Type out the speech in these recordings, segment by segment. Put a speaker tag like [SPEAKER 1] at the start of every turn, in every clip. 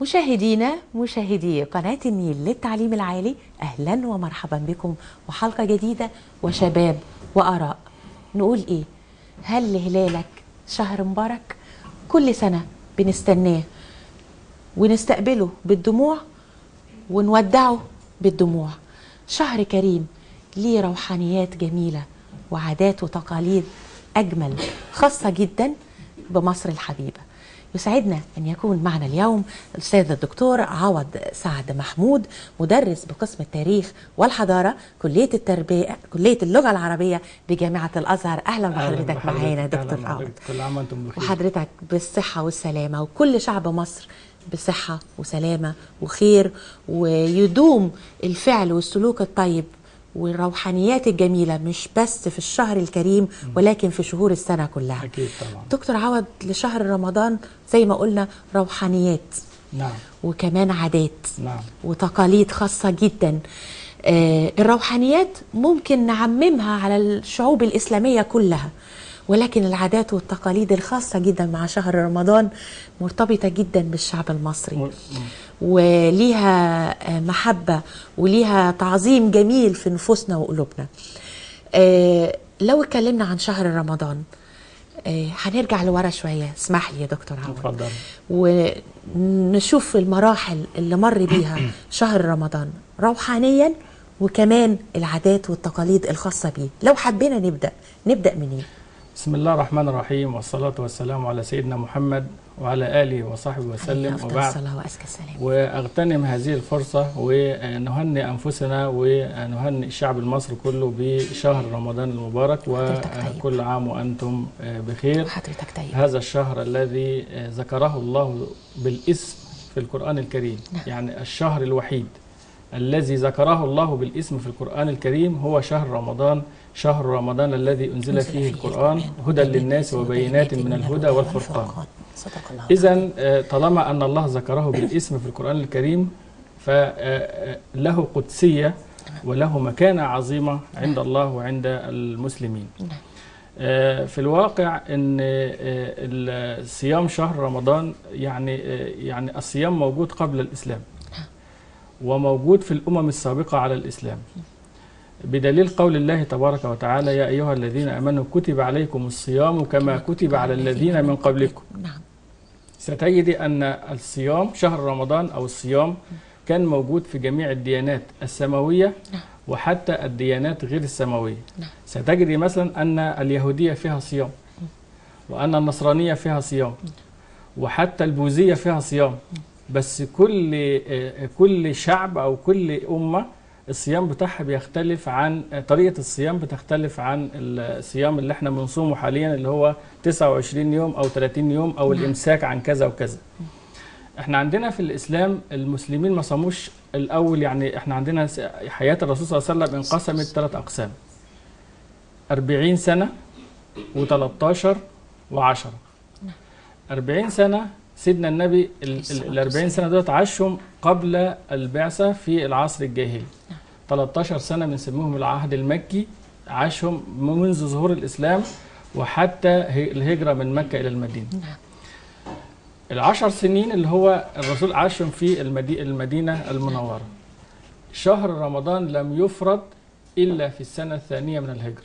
[SPEAKER 1] مشاهدينا مشاهدي قناة النيل للتعليم العالي أهلا ومرحبا بكم وحلقة جديدة وشباب وآراء نقول إيه هل هلالك شهر مبارك كل سنة بنستناه ونستقبله بالدموع ونودعه بالدموع شهر كريم ليه روحانيات جميلة وعادات وتقاليد أجمل خاصة جدا بمصر الحبيبة يسعدنا أن يكون معنا اليوم الأستاذ الدكتور عوض سعد محمود مدرس بقسم التاريخ والحضارة كلية التربية كلية اللغة العربية بجامعة الأزهر أهلا بحضرتك معانا دكتور عوض
[SPEAKER 2] كل عام وانتم بخير
[SPEAKER 1] وحضرتك بالصحة والسلامة وكل شعب مصر بصحة وسلامة وخير ويدوم الفعل والسلوك الطيب والروحانيات الجميلة مش بس في الشهر الكريم ولكن في شهور السنة كلها
[SPEAKER 2] اكيد طبعا
[SPEAKER 1] دكتور عوض لشهر رمضان زي ما قلنا روحانيات
[SPEAKER 2] نعم
[SPEAKER 1] وكمان عادات
[SPEAKER 2] نعم
[SPEAKER 1] وتقاليد خاصة جدا آه، الروحانيات ممكن نعممها على الشعوب الإسلامية كلها ولكن العادات والتقاليد الخاصة جدا مع شهر رمضان مرتبطة جدا بالشعب المصري
[SPEAKER 2] م- م-
[SPEAKER 1] وليها آه، محبة وليها تعظيم جميل في نفوسنا وقلوبنا آه، لو اتكلمنا عن شهر رمضان آه، هنرجع لورا شوية اسمح لي يا دكتور عمرو
[SPEAKER 2] اتفضل
[SPEAKER 1] ونشوف المراحل اللي مر بيها شهر رمضان روحانيا وكمان العادات والتقاليد الخاصة بيه لو حبينا نبدأ نبدأ منين
[SPEAKER 2] بسم الله الرحمن الرحيم والصلاة والسلام على سيدنا محمد وعلى آله وصحبه
[SPEAKER 1] عليه
[SPEAKER 2] وسلم
[SPEAKER 1] أفضل
[SPEAKER 2] وبعد
[SPEAKER 1] الصلاة وأزكى السلام
[SPEAKER 2] واغتنم هذه الفرصة ونهنئ أنفسنا ونهنئ الشعب المصري كله بشهر رمضان المبارك
[SPEAKER 1] حضرتك طيب.
[SPEAKER 2] وكل عام وأنتم بخير
[SPEAKER 1] وحضرتك طيب
[SPEAKER 2] هذا الشهر الذي ذكره الله بالاسم في القرآن الكريم
[SPEAKER 1] نعم.
[SPEAKER 2] يعني الشهر الوحيد الذي ذكره الله بالاسم في القرآن الكريم هو شهر رمضان شهر رمضان الذي أنزل,
[SPEAKER 1] أنزل
[SPEAKER 2] فيه القرآن هدى للناس وبينات من الهدى والفرقان
[SPEAKER 1] صدق الله
[SPEAKER 2] إذا طالما أن الله ذكره بالاسم في القرآن الكريم فله قدسية وله مكانة عظيمة عند الله وعند المسلمين
[SPEAKER 1] نعم.
[SPEAKER 2] آه، في الواقع ان آه، ال- صيام شهر رمضان يعني آه، يعني الصيام موجود قبل الاسلام وموجود في الامم السابقه على الاسلام بدليل قول الله تبارك وتعالى يا ايها الذين امنوا كتب عليكم الصيام كما كتب على الذين من قبلكم
[SPEAKER 1] نعم
[SPEAKER 2] ستجد ان الصيام شهر رمضان او الصيام كان موجود في جميع الديانات السماويه
[SPEAKER 1] نعم.
[SPEAKER 2] وحتى الديانات غير السماويه
[SPEAKER 1] نعم.
[SPEAKER 2] ستجد مثلا ان اليهوديه فيها صيام وان النصرانيه فيها صيام وحتى البوذيه فيها صيام بس كل آه، كل شعب او كل امه الصيام بتاعها بيختلف عن آه، طريقه الصيام بتختلف عن الصيام اللي احنا بنصومه حاليا اللي هو 29 يوم او 30 يوم او
[SPEAKER 1] نعم.
[SPEAKER 2] الامساك عن كذا وكذا احنا عندنا في الاسلام المسلمين ما صاموش الاول يعني احنا عندنا س- حياه الرسول صلى الله عليه وسلم انقسمت ثلاث اقسام 40 سنه و13 و10 40 سنه سيدنا النبي ال-
[SPEAKER 1] الصلاة
[SPEAKER 2] ال 40 سنه دول عاشهم قبل البعثه في العصر الجاهلي 13 سنه بنسميهم العهد المكي عاشهم منذ ظهور الاسلام وحتى ه- الهجره من مكه الى المدينه
[SPEAKER 1] نعم
[SPEAKER 2] العشر سنين اللي هو الرسول عاشهم في المدي- المدينة المنورة شهر رمضان لم يفرض إلا في السنة الثانية من الهجرة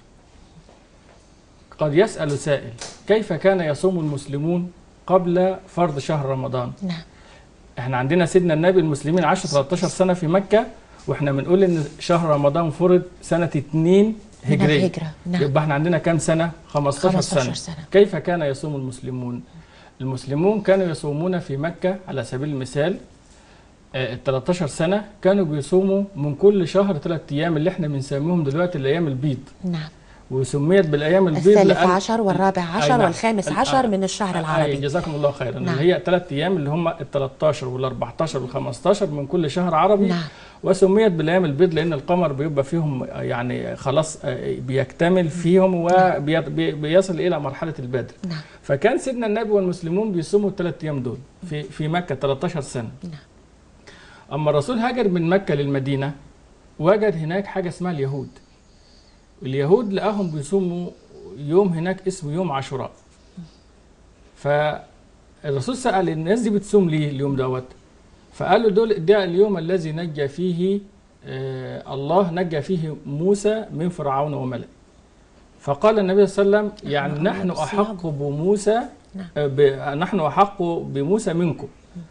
[SPEAKER 2] قد يسأل سائل كيف كان يصوم المسلمون قبل فرض شهر رمضان
[SPEAKER 1] نعم
[SPEAKER 2] احنا عندنا سيدنا النبي المسلمين عاشوا 13 سنة في مكة واحنا بنقول ان شهر رمضان فرض سنة 2
[SPEAKER 1] من
[SPEAKER 2] هجرية
[SPEAKER 1] الهجرة نعم
[SPEAKER 2] يبقى احنا عندنا كام سنة 15,
[SPEAKER 1] 15
[SPEAKER 2] سنة.
[SPEAKER 1] سنة
[SPEAKER 2] كيف كان يصوم المسلمون المسلمون كانوا يصومون في مكة على سبيل المثال آه، ال 13 سنة كانوا بيصوموا من كل شهر ثلاث أيام اللي احنا بنسميهم دلوقتي الأيام البيض
[SPEAKER 1] نعم
[SPEAKER 2] وسميت بالأيام البيض
[SPEAKER 1] الثالث
[SPEAKER 2] لأن-
[SPEAKER 1] عشر والرابع
[SPEAKER 2] أي
[SPEAKER 1] عشر
[SPEAKER 2] نعم.
[SPEAKER 1] والخامس
[SPEAKER 2] ال-
[SPEAKER 1] عشر
[SPEAKER 2] آه.
[SPEAKER 1] من الشهر
[SPEAKER 2] أي
[SPEAKER 1] العربي
[SPEAKER 2] جزاكم الله خيرا
[SPEAKER 1] نعم.
[SPEAKER 2] اللي هي ثلاث أيام اللي هم ال 13 وال 14 وال 15 من كل شهر عربي
[SPEAKER 1] نعم
[SPEAKER 2] وسميت بالايام البيض لان القمر بيبقى فيهم يعني خلاص آه، بيكتمل فيهم وبيصل الى مرحله البدر
[SPEAKER 1] نعم
[SPEAKER 2] فكان سيدنا النبي والمسلمون بيصوموا الثلاث ايام دول في في مكه 13 سنه
[SPEAKER 1] نعم.
[SPEAKER 2] اما الرسول هاجر من مكه للمدينه وجد هناك حاجه اسمها اليهود اليهود لقاهم بيصوموا يوم هناك اسمه يوم عاشوراء فالرسول سأل الناس دي بتصوم ليه اليوم دوت فقالوا دول ده اليوم الذي نجى فيه آه الله نجى فيه موسى من فرعون وملئه فقال النبي صلى الله عليه وسلم يعني
[SPEAKER 1] أمرنا
[SPEAKER 2] نحن
[SPEAKER 1] بالصيام.
[SPEAKER 2] أحق بموسى
[SPEAKER 1] نعم.
[SPEAKER 2] آه، ب... نحن أحق بموسى منكم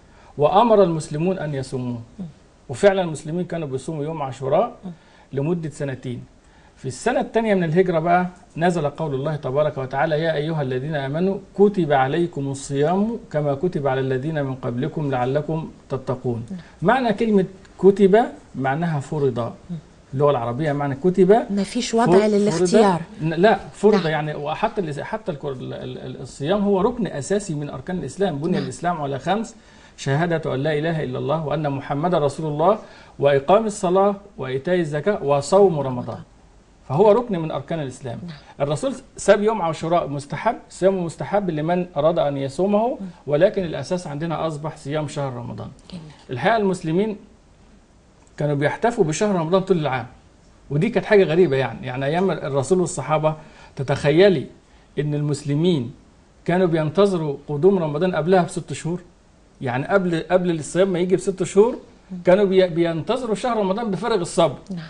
[SPEAKER 2] وأمر المسلمون أن يصوموه وفعلا المسلمين كانوا بيصوموا يوم عاشوراء لمدة سنتين في السنة الثانية من الهجرة بقى نزل قول الله تبارك وتعالى يا أيها الذين آمنوا كتب عليكم الصيام كما كتب على الذين من قبلكم لعلكم تتقون معنى كلمة كتب معناها فرض اللغة العربية معنى كتب
[SPEAKER 1] ما فيش
[SPEAKER 2] فر-
[SPEAKER 1] وضع
[SPEAKER 2] فرض-
[SPEAKER 1] للاختيار
[SPEAKER 2] ن- لا فرض
[SPEAKER 1] نعم.
[SPEAKER 2] يعني وحتى ال- حتى الكر- ال- ال- الصيام هو ركن اساسي من اركان الاسلام بني
[SPEAKER 1] نعم.
[SPEAKER 2] الاسلام على خمس شهاده ان لا اله الا الله وان محمدا رسول الله واقام الصلاه وايتاء الزكاه وصوم رمضان فهو ركن من اركان الاسلام الرسول ساب يوم عاشوراء مستحب صيامه مستحب لمن اراد ان يصومه ولكن الاساس عندنا اصبح صيام شهر رمضان
[SPEAKER 1] جميل.
[SPEAKER 2] الحقيقه المسلمين كانوا بيحتفوا بشهر رمضان طول العام ودي كانت حاجه غريبه يعني يعني ايام الرسول والصحابه تتخيلي ان المسلمين كانوا بينتظروا قدوم رمضان قبلها بست شهور يعني قبل قبل الصيام ما يجي بست شهور كانوا بي- بينتظروا شهر رمضان بفارغ الصبر
[SPEAKER 1] نعم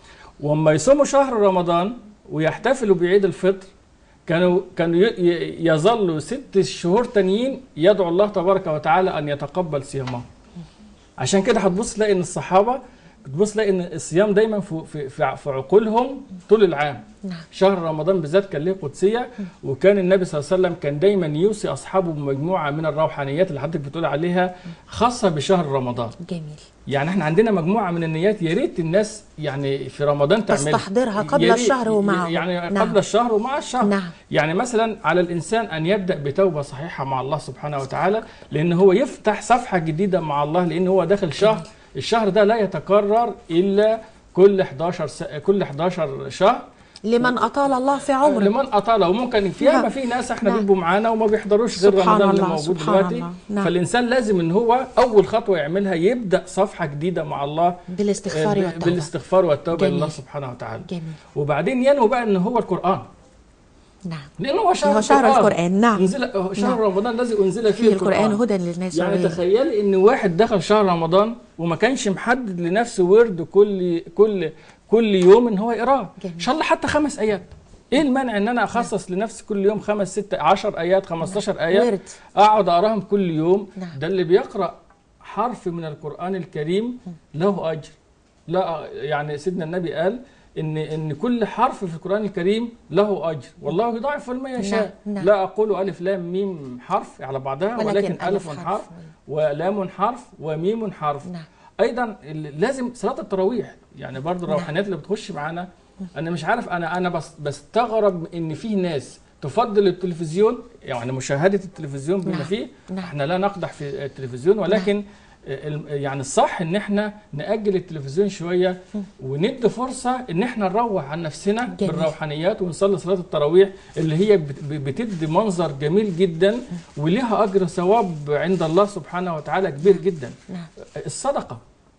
[SPEAKER 2] واما يصوموا شهر رمضان ويحتفلوا بعيد الفطر كانوا كانوا ي- ي- يظلوا ست شهور تانيين يدعو الله تبارك وتعالى ان يتقبل صيامهم عشان كده هتبص تلاقي ان الصحابه تبص تلاقي ان الصيام دايما في في في في عقولهم طول العام
[SPEAKER 1] نعم
[SPEAKER 2] شهر رمضان بالذات كان له قدسيه وكان النبي صلى الله عليه وسلم كان دايما يوصي اصحابه بمجموعه من الروحانيات اللي حضرتك بتقول عليها خاصه بشهر رمضان
[SPEAKER 1] جميل
[SPEAKER 2] يعني احنا عندنا مجموعه من النيات يا ريت الناس يعني في رمضان تعملها
[SPEAKER 1] تستحضرها قبل
[SPEAKER 2] يا ريت-
[SPEAKER 1] الشهر ومعه.
[SPEAKER 2] يعني
[SPEAKER 1] نعم.
[SPEAKER 2] قبل الشهر ومع الشهر
[SPEAKER 1] نعم.
[SPEAKER 2] يعني مثلا على الانسان ان يبدا بتوبه صحيحه مع الله سبحانه وتعالى لان هو يفتح صفحه جديده مع الله لان هو داخل شهر الشهر ده لا يتكرر الا كل 11 س... كل 11 شهر
[SPEAKER 1] لمن أطال الله في عمره
[SPEAKER 2] لمن اطاله وممكن في ياما
[SPEAKER 1] نعم.
[SPEAKER 2] في ناس احنا
[SPEAKER 1] نعم.
[SPEAKER 2] بيبقوا معانا وما بيحضروش غير
[SPEAKER 1] سبحان
[SPEAKER 2] رمضان اللي
[SPEAKER 1] الله،
[SPEAKER 2] موجود
[SPEAKER 1] سبحان
[SPEAKER 2] دلوقتي
[SPEAKER 1] الله. نعم.
[SPEAKER 2] فالانسان لازم ان هو اول خطوه يعملها يبدا صفحه جديده مع الله
[SPEAKER 1] بالاستغفار
[SPEAKER 2] آه، ب-
[SPEAKER 1] والتوبة
[SPEAKER 2] بالاستغفار والتوبه
[SPEAKER 1] جميل.
[SPEAKER 2] لله سبحانه وتعالى
[SPEAKER 1] جميل
[SPEAKER 2] وبعدين ينوي بقى ان هو القران
[SPEAKER 1] نعم
[SPEAKER 2] لانه هو شهر
[SPEAKER 1] هو شهر القرآن نعم
[SPEAKER 2] انزل شهر
[SPEAKER 1] نعم.
[SPEAKER 2] رمضان الذي انزل فيه
[SPEAKER 1] فيه القرآن هدى للناس
[SPEAKER 2] يعني
[SPEAKER 1] وبيان.
[SPEAKER 2] تخيلي ان واحد دخل شهر رمضان وما كانش محدد لنفسه ورد كل كل كل يوم ان هو يقراه
[SPEAKER 1] جميل.
[SPEAKER 2] ان شاء الله حتى خمس ايات ايه المانع ان انا اخصص لنفسي كل يوم خمس ست عشر ايات 15 ايات
[SPEAKER 1] ورد
[SPEAKER 2] اقعد اقراهم كل يوم
[SPEAKER 1] نعم.
[SPEAKER 2] ده اللي بيقرا حرف من القران الكريم له اجر لا يعني سيدنا النبي قال ان ان كل حرف في القران الكريم له اجر والله يضاعف لمن يشاء
[SPEAKER 1] نعم، نعم.
[SPEAKER 2] لا اقول الف لام ميم حرف على بعضها ولكن, ولكن الف حرف ولام حرف وميم حرف
[SPEAKER 1] نعم
[SPEAKER 2] ايضا ال- لازم صلاه التراويح يعني برضو الروحانيات اللي بتخش معانا انا مش عارف انا انا بس بستغرب ان في ناس تفضل التلفزيون يعني مشاهده التلفزيون بما
[SPEAKER 1] نعم.
[SPEAKER 2] فيه
[SPEAKER 1] نعم.
[SPEAKER 2] احنا لا نقدح في التلفزيون ولكن ال- يعني الصح ان احنا ناجل التلفزيون شويه وندي فرصه ان احنا نروح عن نفسنا
[SPEAKER 1] جميل.
[SPEAKER 2] بالروحانيات ونصلي صلاه التراويح اللي هي بت- بتدي منظر جميل جدا وليها اجر ثواب عند الله سبحانه وتعالى كبير جدا
[SPEAKER 1] نعم
[SPEAKER 2] الصدقه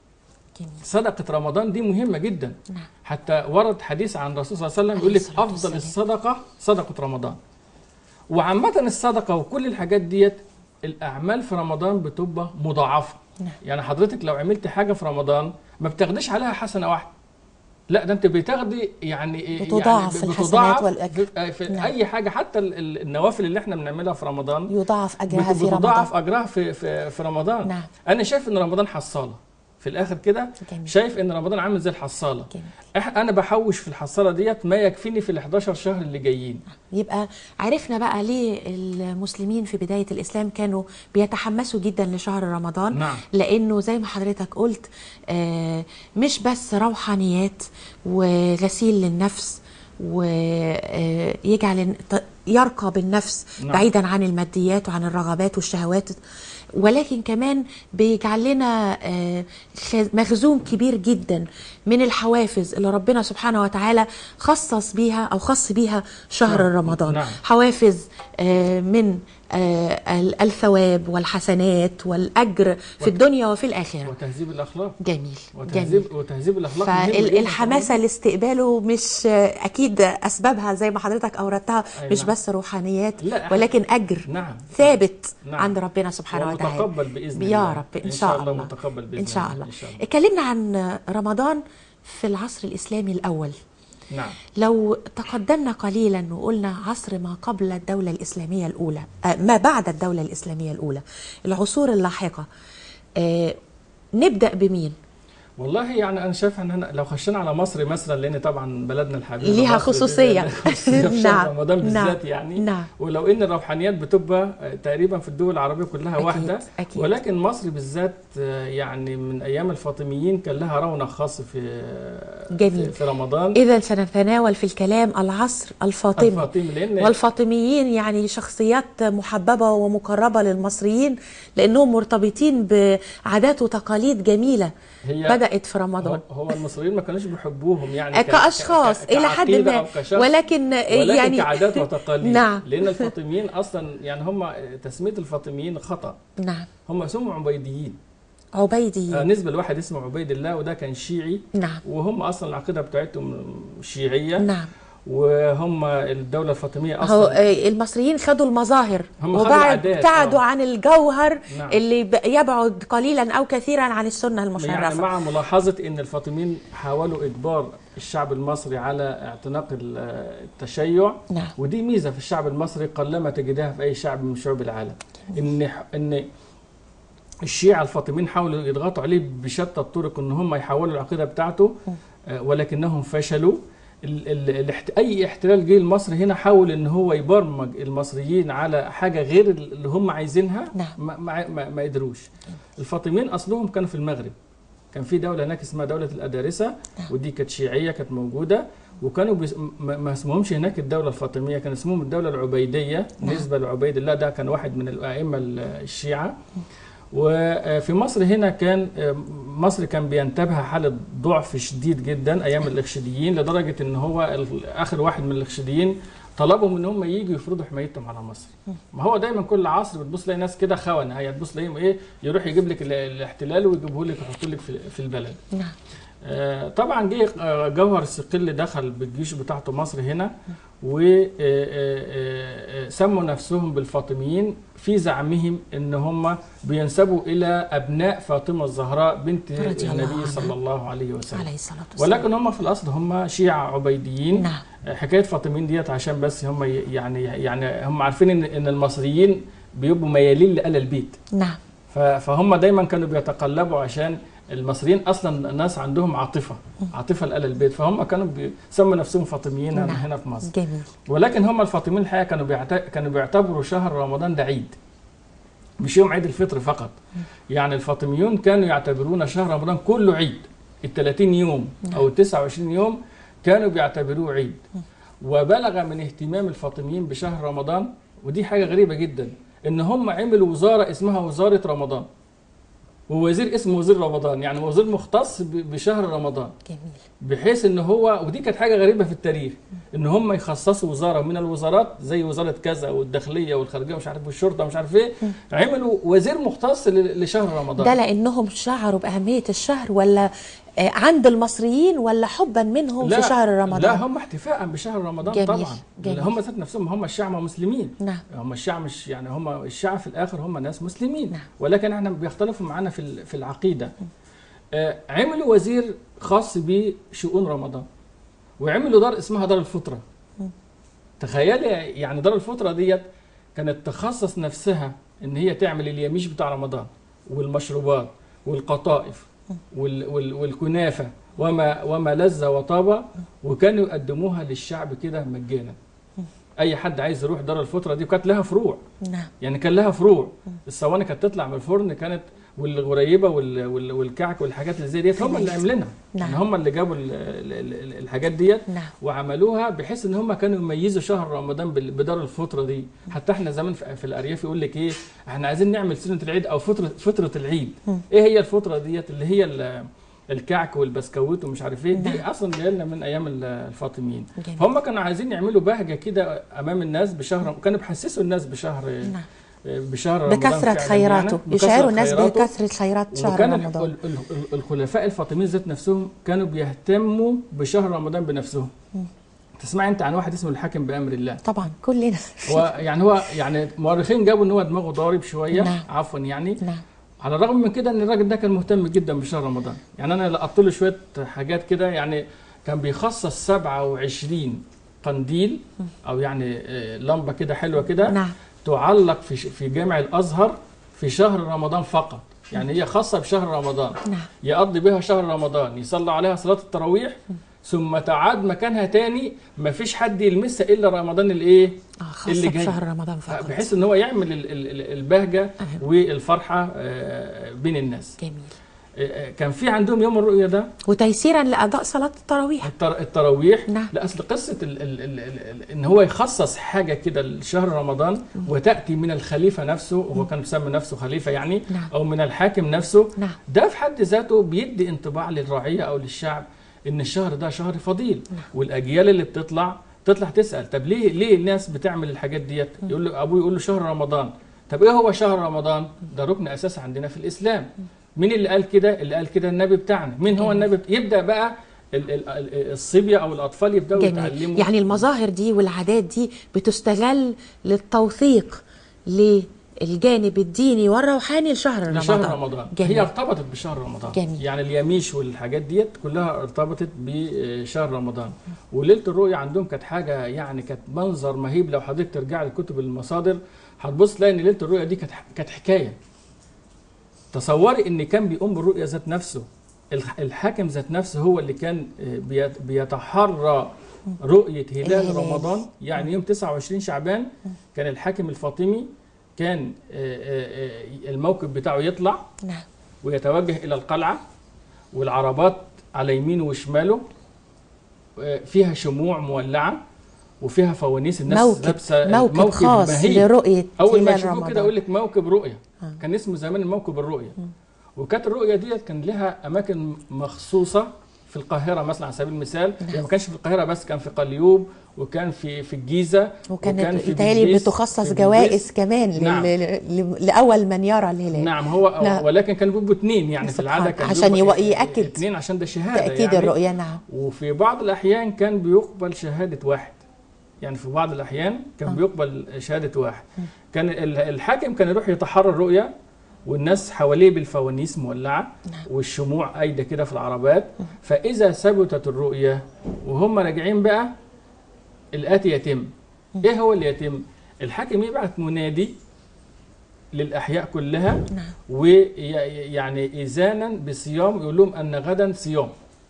[SPEAKER 1] جميل
[SPEAKER 2] صدقه رمضان دي مهمه جدا
[SPEAKER 1] نعم
[SPEAKER 2] حتى ورد حديث عن الرسول صلى الله عليه وسلم
[SPEAKER 1] عليه
[SPEAKER 2] يقول لك
[SPEAKER 1] الصلاة
[SPEAKER 2] افضل
[SPEAKER 1] والسلام.
[SPEAKER 2] الصدقه صدقه رمضان وعامه الصدقه وكل الحاجات ديت الاعمال في رمضان بتبقى مضاعفه
[SPEAKER 1] نعم.
[SPEAKER 2] يعني حضرتك لو عملت حاجه في رمضان ما بتاخديش عليها حسنه واحده لا ده انت بتاخدي يعني
[SPEAKER 1] بتضاعف
[SPEAKER 2] يعني
[SPEAKER 1] الحسنات
[SPEAKER 2] بتضاعف
[SPEAKER 1] والأجر.
[SPEAKER 2] في, في
[SPEAKER 1] نعم.
[SPEAKER 2] اي حاجه حتى ال- ال- النوافل اللي احنا بنعملها في رمضان
[SPEAKER 1] يضاعف أجرها
[SPEAKER 2] بت-
[SPEAKER 1] في
[SPEAKER 2] بتضاعف
[SPEAKER 1] رمضان
[SPEAKER 2] اجرها في في, في رمضان
[SPEAKER 1] نعم
[SPEAKER 2] انا شايف ان رمضان حصاله في الاخر كده
[SPEAKER 1] جميل
[SPEAKER 2] شايف ان رمضان عامل زي الحصاله
[SPEAKER 1] جميل
[SPEAKER 2] إح- انا بحوش في الحصاله ديت ما يكفيني في ال 11 شهر اللي جايين
[SPEAKER 1] يبقى عرفنا بقى ليه المسلمين في بداية الإسلام كانوا بيتحمسوا جدا لشهر رمضان
[SPEAKER 2] نعم.
[SPEAKER 1] لأنه زي ما حضرتك قلت آه، مش بس روحانيات وغسيل للنفس ويجعل يرقى بالنفس
[SPEAKER 2] نعم.
[SPEAKER 1] بعيدا عن الماديات وعن الرغبات والشهوات ولكن كمان بيجعل لنا آه، خ- مخزون كبير جدا من الحوافز اللي ربنا سبحانه وتعالى خصص بيها او خص بيها شهر
[SPEAKER 2] نعم.
[SPEAKER 1] رمضان
[SPEAKER 2] نعم.
[SPEAKER 1] حوافز آه، من آه، ال- الثواب والحسنات والاجر في الدنيا وفي الاخره
[SPEAKER 2] وتهذيب الاخلاق
[SPEAKER 1] جميل جميل
[SPEAKER 2] وتهذيب وتهذيب الاخلاق مهم جداً.
[SPEAKER 1] فالحماسه لاستقباله مش آه، اكيد اسبابها زي ما حضرتك اوردتها
[SPEAKER 2] أي
[SPEAKER 1] مش
[SPEAKER 2] نعم.
[SPEAKER 1] بس روحانيات
[SPEAKER 2] لا،
[SPEAKER 1] ولكن اجر
[SPEAKER 2] نعم
[SPEAKER 1] ثابت
[SPEAKER 2] نعم.
[SPEAKER 1] عند ربنا سبحانه
[SPEAKER 2] ومتابعة
[SPEAKER 1] العام.
[SPEAKER 2] متقبل باذن
[SPEAKER 1] يا
[SPEAKER 2] الله
[SPEAKER 1] رب ان شاء الله
[SPEAKER 2] متقبل باذن
[SPEAKER 1] ان شاء الله
[SPEAKER 2] ان شاء الله
[SPEAKER 1] اتكلمنا عن رمضان في العصر الاسلامي الاول
[SPEAKER 2] نعم
[SPEAKER 1] لو تقدمنا قليلا وقلنا عصر ما قبل الدولة الإسلامية الأولى آه، ما بعد الدولة الإسلامية الأولى العصور اللاحقة آه، نبدأ بمين؟
[SPEAKER 2] والله يعني انا شايف ان احنا لو خشينا على مصر مثلا لان طبعا بلدنا الحبيبه
[SPEAKER 1] ليها
[SPEAKER 2] مصر
[SPEAKER 1] خصوصية.
[SPEAKER 2] دي خصوصية في شهر
[SPEAKER 1] نعم،
[SPEAKER 2] رمضان
[SPEAKER 1] نعم،
[SPEAKER 2] بالذات يعني
[SPEAKER 1] نعم.
[SPEAKER 2] ولو ان الروحانيات بتبقى آه، تقريبا في الدول العربيه كلها
[SPEAKER 1] أكيد،
[SPEAKER 2] واحده
[SPEAKER 1] أكيد.
[SPEAKER 2] ولكن مصر بالذات آه، يعني من ايام الفاطميين كان لها رونق خاص في آه،
[SPEAKER 1] جميل.
[SPEAKER 2] في- في رمضان
[SPEAKER 1] إذا سنتناول في الكلام العصر الفاطمي
[SPEAKER 2] الفاطمي لان
[SPEAKER 1] والفاطميين يعني شخصيات محببة ومقربة للمصريين لأنهم مرتبطين بعادات وتقاليد جميلة
[SPEAKER 2] هي
[SPEAKER 1] بدأت في رمضان
[SPEAKER 2] هو- هو المصريين ما كانوش بيحبوهم يعني ك-
[SPEAKER 1] كأشخاص
[SPEAKER 2] ك-
[SPEAKER 1] إلى حد
[SPEAKER 2] كعقيدة
[SPEAKER 1] ما
[SPEAKER 2] أو كشخص.
[SPEAKER 1] ولكن,
[SPEAKER 2] ولكن
[SPEAKER 1] يعني
[SPEAKER 2] كعادات وتقاليد
[SPEAKER 1] نعم.
[SPEAKER 2] لان الفاطميين اصلا يعني هم تسميه الفاطميين خطا
[SPEAKER 1] نعم
[SPEAKER 2] هم اسمهم عبيديين آه
[SPEAKER 1] عبيدي
[SPEAKER 2] نسبه لواحد اسمه عبيد الله وده كان شيعي
[SPEAKER 1] نعم
[SPEAKER 2] وهم اصلا العقيده بتاعتهم شيعيه
[SPEAKER 1] نعم
[SPEAKER 2] وهم الدوله الفاطميه
[SPEAKER 1] هو
[SPEAKER 2] اصلا
[SPEAKER 1] آه، المصريين خدوا المظاهر
[SPEAKER 2] هم خدوا
[SPEAKER 1] وبعد
[SPEAKER 2] العادات،
[SPEAKER 1] ابتعدوا
[SPEAKER 2] آه.
[SPEAKER 1] عن الجوهر
[SPEAKER 2] نعم.
[SPEAKER 1] اللي ب- يبعد قليلا او كثيرا عن السنه
[SPEAKER 2] يعني
[SPEAKER 1] المشرفه
[SPEAKER 2] مع ملاحظه ان الفاطميين حاولوا اجبار الشعب المصري على اعتناق ال- التشيع
[SPEAKER 1] نعم
[SPEAKER 2] ودي ميزه في الشعب المصري قلما تجدها في اي شعب من شعوب العالم ان ان الشيعة الفاطميين حاولوا يضغطوا عليه بشتى الطرق ان هم يحولوا العقيده بتاعته آه، ولكنهم فشلوا ال ال الاحت... اي احتلال جه لمصر هنا حاول ان هو يبرمج المصريين على حاجه غير اللي هم عايزينها
[SPEAKER 1] نعم.
[SPEAKER 2] ما, ما, ما, ما قدروش الفاطميين اصلهم كانوا في المغرب كان في دوله هناك اسمها دوله الادارسه ودي كانت شيعيه كانت موجوده وكانوا بيس... ما ما اسمهمش هناك الدوله الفاطميه كان اسمهم الدوله العبيديه
[SPEAKER 1] نعم.
[SPEAKER 2] نسبه لعبيد الله ده كان واحد من الائمه الشيعه وفي مصر هنا كان مصر كان بينتابها حالة ضعف شديد جدا أيام الإخشيديين لدرجة إن هو ال- آخر واحد من الإخشيديين طلبهم إن هم يجوا يفرضوا حمايتهم على مصر. ما هو دايما كل عصر بتبص تلاقي ناس كده خونة هي تبص تلاقيهم إيه يروح يجيب لك ال- الاحتلال ويجيبه لك يحطه لك في في البلد.
[SPEAKER 1] نعم
[SPEAKER 2] آه، طبعا جه آه، جوهر الصقل دخل بالجيش بتاعته مصر هنا وسموا نفسهم بالفاطميين في زعمهم ان هم بينسبوا الى ابناء فاطمه الزهراء بنت
[SPEAKER 1] رضي الله
[SPEAKER 2] النبي
[SPEAKER 1] عنها.
[SPEAKER 2] صلى الله عليه وسلم
[SPEAKER 1] عليه الصلاه والسلام
[SPEAKER 2] ولكن هم في الاصل هم شيعة عبيديين
[SPEAKER 1] نعم
[SPEAKER 2] آه، حكايه فاطميين ديت عشان بس هم ي- يعني يعني هم عارفين ان ان المصريين بيبقوا ميالين لآل البيت
[SPEAKER 1] نعم
[SPEAKER 2] ف- فهم دايما كانوا بيتقلبوا عشان المصريين اصلا الناس عندهم عاطفه عاطفه لآل البيت فهم كانوا بيسموا نفسهم فاطميين
[SPEAKER 1] نعم.
[SPEAKER 2] هنا في مصر
[SPEAKER 1] جميل
[SPEAKER 2] ولكن هم الفاطميين الحقيقه كانوا بيعت... كانوا بيعتبروا شهر رمضان ده عيد مش يوم عيد الفطر فقط يعني الفاطميون كانوا يعتبرون شهر رمضان كله عيد ال 30 يوم او ال 29 يوم كانوا بيعتبروه عيد وبلغ من اهتمام الفاطميين بشهر رمضان ودي حاجه غريبه جدا ان هم عملوا وزاره اسمها وزاره رمضان ووزير اسمه وزير رمضان يعني وزير مختص ب- بشهر رمضان
[SPEAKER 1] جميل
[SPEAKER 2] بحيث ان هو ودي كانت حاجه غريبه في التاريخ ان هم يخصصوا وزاره من الوزارات زي وزاره كذا والداخليه والخارجيه ومش عارف والشرطه ومش عارف ايه عملوا وزير مختص ل- لشهر رمضان
[SPEAKER 1] ده لانهم شعروا باهميه الشهر ولا آه، عند المصريين ولا حبا منهم في شهر رمضان
[SPEAKER 2] لا هم احتفاء بشهر رمضان
[SPEAKER 1] جميل،
[SPEAKER 2] طبعا
[SPEAKER 1] جميل.
[SPEAKER 2] هم ذات نفسهم هم الشعب مسلمين
[SPEAKER 1] نعم
[SPEAKER 2] هم الشعب مش يعني هم الشعب في الاخر هم ناس مسلمين
[SPEAKER 1] نعم.
[SPEAKER 2] ولكن احنا بيختلفوا معانا في ال- في العقيده آه، عملوا وزير خاص بشؤون رمضان وعملوا دار اسمها دار الفطره تخيلي يعني دار الفطره ديت كانت تخصص نفسها ان هي تعمل اليميش بتاع رمضان والمشروبات والقطائف وال وال والكنافه وما وما لذ وطاب وكانوا يقدموها للشعب كده مجانا اي حد عايز يروح دار الفطره دي وكانت لها فروع
[SPEAKER 1] نعم
[SPEAKER 2] يعني كان لها فروع الصواني كانت تطلع من الفرن كانت والغريبه وال- وال- والكعك والحاجات اللي زي ديت هم اللي عاملينها
[SPEAKER 1] نعم.
[SPEAKER 2] يعني هم اللي جابوا ال- ال- ال- الحاجات ديت
[SPEAKER 1] نعم
[SPEAKER 2] وعملوها بحيث ان هم كانوا يميزوا شهر رمضان بال- بدار الفطره دي حتى احنا زمان في في الارياف يقول لك ايه احنا عايزين نعمل سنه العيد او فطره فطره العيد
[SPEAKER 1] مم.
[SPEAKER 2] ايه هي الفطره ديت اللي هي ال- الكعك والبسكويت ومش عارف ايه دي اصلا جايه لنا من ايام ال- الفاطميين
[SPEAKER 1] جميل.
[SPEAKER 2] فهم كانوا عايزين يعملوا بهجه كده امام الناس بشهر كانوا بيحسسوا الناس بشهر
[SPEAKER 1] نعم
[SPEAKER 2] بشهر رمضان
[SPEAKER 1] بكثرة
[SPEAKER 2] فعلاً
[SPEAKER 1] خيراته
[SPEAKER 2] يعني.
[SPEAKER 1] يشعروا الناس
[SPEAKER 2] خيراته.
[SPEAKER 1] بكثرة خيرات شهر
[SPEAKER 2] وكان ال-
[SPEAKER 1] رمضان
[SPEAKER 2] ال- ال- الخلفاء الفاطميين ذات نفسهم كانوا بيهتموا بشهر رمضان بنفسهم تسمع انت عن واحد اسمه الحاكم بامر الله
[SPEAKER 1] طبعا كلنا
[SPEAKER 2] هو يعني هو يعني مؤرخين جابوا ان هو دماغه ضارب شويه
[SPEAKER 1] نعم.
[SPEAKER 2] عفوا يعني
[SPEAKER 1] نعم
[SPEAKER 2] على الرغم من كده ان الراجل ده كان مهتم جدا بشهر رمضان يعني انا لقطت له شويه حاجات كده يعني كان بيخصص 27 قنديل او يعني آه، لمبه كده حلوه كده
[SPEAKER 1] نعم
[SPEAKER 2] تعلق في ش- في جامع الازهر في شهر رمضان فقط يعني هي خاصه بشهر رمضان
[SPEAKER 1] نعم
[SPEAKER 2] يقضي بها شهر رمضان يصلى عليها صلاه التراويح ثم تعاد مكانها تاني ما فيش حد يلمسها الا رمضان الايه
[SPEAKER 1] اه خاصة
[SPEAKER 2] اللي جاي.
[SPEAKER 1] بشهر رمضان فقط
[SPEAKER 2] بحيث ان هو يعمل ال- ال- ال- البهجه
[SPEAKER 1] أهم.
[SPEAKER 2] والفرحه آه، بين الناس
[SPEAKER 1] جميل
[SPEAKER 2] آه، آه، كان في عندهم يوم الرؤيه ده
[SPEAKER 1] وتيسيرا لأداء صلاة التراويح
[SPEAKER 2] التر- التراويح
[SPEAKER 1] نعم.
[SPEAKER 2] لا اصل قصه ال ال ال ال ال ان هو يخصص حاجه كده لشهر رمضان وتاتي من الخليفه نفسه وهو كان مسمي نفسه خليفه يعني
[SPEAKER 1] نعم.
[SPEAKER 2] او من الحاكم نفسه
[SPEAKER 1] نعم
[SPEAKER 2] ده في حد ذاته بيدي انطباع للرعيه او للشعب ان الشهر ده شهر فضيل والاجيال اللي بتطلع تطلع تسال طب ليه ليه الناس بتعمل الحاجات ديت يقول له ابوه يقول له شهر رمضان طب ايه هو شهر رمضان ده ركن اساسي عندنا في الاسلام مين اللي قال كده اللي قال كده النبي بتاعنا مين هو النبي بت- يبدا بقى ال- ال- ال- الصبيه او الاطفال يبداوا
[SPEAKER 1] جميل
[SPEAKER 2] يتعلموا
[SPEAKER 1] يعني المظاهر دي والعادات دي بتستغل للتوثيق للجانب الديني والروحاني لشهر رمضان
[SPEAKER 2] لشهر رمضان
[SPEAKER 1] جميل.
[SPEAKER 2] هي ارتبطت بشهر رمضان
[SPEAKER 1] جميل.
[SPEAKER 2] يعني اليميش والحاجات ديت كلها ارتبطت بشهر رمضان وليله الرؤيا عندهم كانت حاجه يعني كانت منظر مهيب لو حضرتك ترجع لكتب المصادر هتبص تلاقي ان ليله الرؤيا دي كانت كانت حكايه تصوري ان كان بيقوم بالرؤيا ذات نفسه الح- الحاكم ذات نفسه هو اللي كان آه، بيت- بيتحرى رؤيه هلال
[SPEAKER 1] الهلال.
[SPEAKER 2] رمضان يعني يوم 29 شعبان كان الحاكم الفاطمي كان آه، آه، آه، الموكب بتاعه يطلع
[SPEAKER 1] نعم
[SPEAKER 2] ويتوجه الى القلعه والعربات على يمينه وشماله آه، فيها شموع مولعه وفيها فوانيس الناس
[SPEAKER 1] موكب
[SPEAKER 2] لابسه
[SPEAKER 1] موكب خاص
[SPEAKER 2] مهيب.
[SPEAKER 1] لرؤية
[SPEAKER 2] اول ما
[SPEAKER 1] هلال
[SPEAKER 2] يشوفوه
[SPEAKER 1] رمضان
[SPEAKER 2] كده يقول لك موكب رؤيه
[SPEAKER 1] آه.
[SPEAKER 2] كان اسمه زمان الموكب الرؤيه وكانت الرؤيه ديت كان لها اماكن مخصوصه في القاهره مثلا على سبيل المثال
[SPEAKER 1] نعم.
[SPEAKER 2] يعني ما كانش في القاهره بس كان في قليوب وكان في في الجيزه وكان
[SPEAKER 1] وكانت
[SPEAKER 2] في
[SPEAKER 1] يتهيألي
[SPEAKER 2] بلبيس-
[SPEAKER 1] بتخصص
[SPEAKER 2] في
[SPEAKER 1] جوائز
[SPEAKER 2] بلبيس.
[SPEAKER 1] كمان لل-
[SPEAKER 2] نعم.
[SPEAKER 1] ل- لأول من يرى الهلال
[SPEAKER 2] نعم هو
[SPEAKER 1] نعم.
[SPEAKER 2] ولكن كانوا بيبقوا اثنين يعني في
[SPEAKER 1] سبحان
[SPEAKER 2] العاده كان
[SPEAKER 1] عشان
[SPEAKER 2] بيبقوا
[SPEAKER 1] يو- يأكد
[SPEAKER 2] اثنين عشان ده شهاده
[SPEAKER 1] تأكيد
[SPEAKER 2] يعني
[SPEAKER 1] الرؤية نعم
[SPEAKER 2] وفي بعض الاحيان كان بيقبل شهاده واحد يعني في بعض الاحيان كان
[SPEAKER 1] آه.
[SPEAKER 2] بيقبل شهاده واحد كان ال- الحاكم كان يروح يتحرى الرؤيه والناس حواليه بالفوانيس مولعه
[SPEAKER 1] نعم.
[SPEAKER 2] والشموع قايده كده في العربات فاذا ثبتت الرؤيه وهم راجعين بقى الاتي يتم ايه هو اللي يتم الحاكم يبعث منادي للاحياء كلها
[SPEAKER 1] نعم
[SPEAKER 2] ويعني إذانا بصيام يقول لهم أن غدا صيام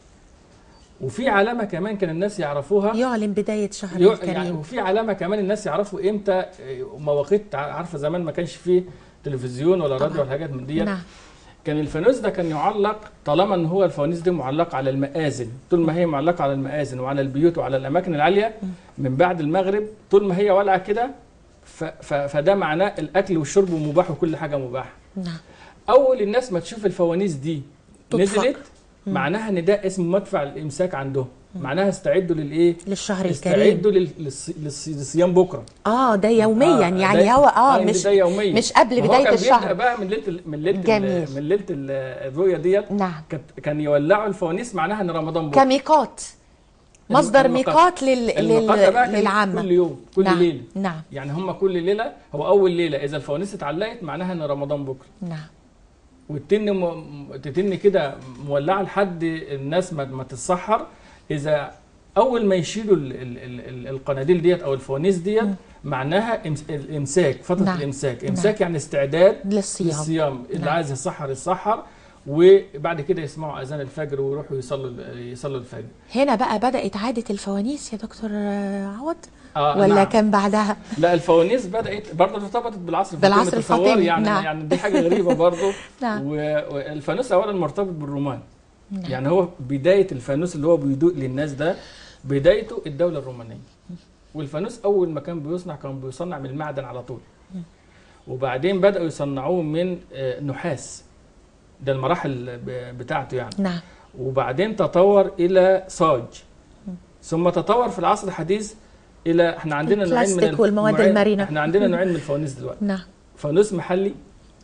[SPEAKER 2] وفي علامة كمان كان الناس يعرفوها
[SPEAKER 1] يعلن بداية شهر
[SPEAKER 2] يع-
[SPEAKER 1] الكريم
[SPEAKER 2] يعني وفي علامة كمان الناس يعرفوا إمتى آه، مواقيت عارفة زمان ما كانش فيه تلفزيون ولا راديو
[SPEAKER 1] طبعاً.
[SPEAKER 2] ولا حاجات من ديت
[SPEAKER 1] نعم
[SPEAKER 2] كان الفانوس ده كان يعلق طالما ان هو الفوانيس دي معلقه على المآذن طول ما هي معلقه على المآذن وعلى البيوت وعلى الاماكن العاليه من بعد المغرب طول ما هي والعه كده ف- ف- فده معناه الاكل والشرب مباح وكل حاجه مباحه
[SPEAKER 1] نعم
[SPEAKER 2] اول الناس ما تشوف الفوانيس دي
[SPEAKER 1] تطفأ.
[SPEAKER 2] نزلت معناها ان ده اسم مدفع الامساك عندهم معناها استعدوا للايه
[SPEAKER 1] للشهر الكريم
[SPEAKER 2] استعدوا لل- للص- للص- للصيام بكره
[SPEAKER 1] اه ده يوميا
[SPEAKER 2] آه،
[SPEAKER 1] يعني
[SPEAKER 2] ده-
[SPEAKER 1] هو اه
[SPEAKER 2] إن
[SPEAKER 1] مش
[SPEAKER 2] ده يوميا
[SPEAKER 1] مش قبل
[SPEAKER 2] ما هو
[SPEAKER 1] بداية
[SPEAKER 2] كان بيبدأ
[SPEAKER 1] الشهر.
[SPEAKER 2] بقى من ليله ال- من ليله
[SPEAKER 1] جميل.
[SPEAKER 2] ال- من ليله ال- الرؤيه ديت
[SPEAKER 1] نعم
[SPEAKER 2] كانت- كان يولعوا الفوانيس معناها ان رمضان بكره
[SPEAKER 1] كميقات مصدر
[SPEAKER 2] الميقات.
[SPEAKER 1] ميقات لل...
[SPEAKER 2] الميقات ده بقى
[SPEAKER 1] لل...
[SPEAKER 2] كان
[SPEAKER 1] للعامة
[SPEAKER 2] كل يوم كل
[SPEAKER 1] نعم.
[SPEAKER 2] ليله
[SPEAKER 1] نعم
[SPEAKER 2] يعني هم كل ليله هو اول ليله اذا الفوانيس اتعلقت معناها ان رمضان بكره
[SPEAKER 1] نعم
[SPEAKER 2] والتن م... تتن كده مولعه لحد الناس ما, ما تتسحر اذا اول ما يشيلوا ال... ال... ال... ال- القناديل ديت او الفوانيس ديت معناها إمس... الامساك فتره
[SPEAKER 1] نعم.
[SPEAKER 2] الامساك امساك يعني استعداد
[SPEAKER 1] للصيام
[SPEAKER 2] للصيام اللي
[SPEAKER 1] نعم.
[SPEAKER 2] عايز يسحر يسحر وبعد كده يسمعوا اذان الفجر ويروحوا يصلوا يصلوا الفجر
[SPEAKER 1] هنا بقى بدأت عادة الفوانيس يا دكتور آه، عوض
[SPEAKER 2] آه
[SPEAKER 1] ولا
[SPEAKER 2] نعم.
[SPEAKER 1] كان بعدها
[SPEAKER 2] لا الفوانيس بدات برضه ارتبطت بالعصر
[SPEAKER 1] بالعصر
[SPEAKER 2] تصوري
[SPEAKER 1] الفاطمي،
[SPEAKER 2] يعني
[SPEAKER 1] نعم.
[SPEAKER 2] يعني دي حاجه غريبه برضه
[SPEAKER 1] نعم.
[SPEAKER 2] و- والفانوس اولا مرتبط بالرومان
[SPEAKER 1] نعم.
[SPEAKER 2] يعني هو بدايه الفانوس اللي هو بيدوق للناس ده بدايته الدوله الرومانيه والفانوس اول ما كان بيصنع كان بيصنع من المعدن على طول وبعدين بداوا يصنعوه من آه، نحاس ده المراحل ب- بتاعته يعني
[SPEAKER 1] نعم
[SPEAKER 2] وبعدين تطور الى صاج ثم تطور في العصر الحديث الى احنا عندنا نوعين من
[SPEAKER 1] البلاستيك والمواد
[SPEAKER 2] نوعين-
[SPEAKER 1] المرنة.
[SPEAKER 2] احنا عندنا نوعين من الفوانيس دلوقتي
[SPEAKER 1] نعم
[SPEAKER 2] فانوس محلي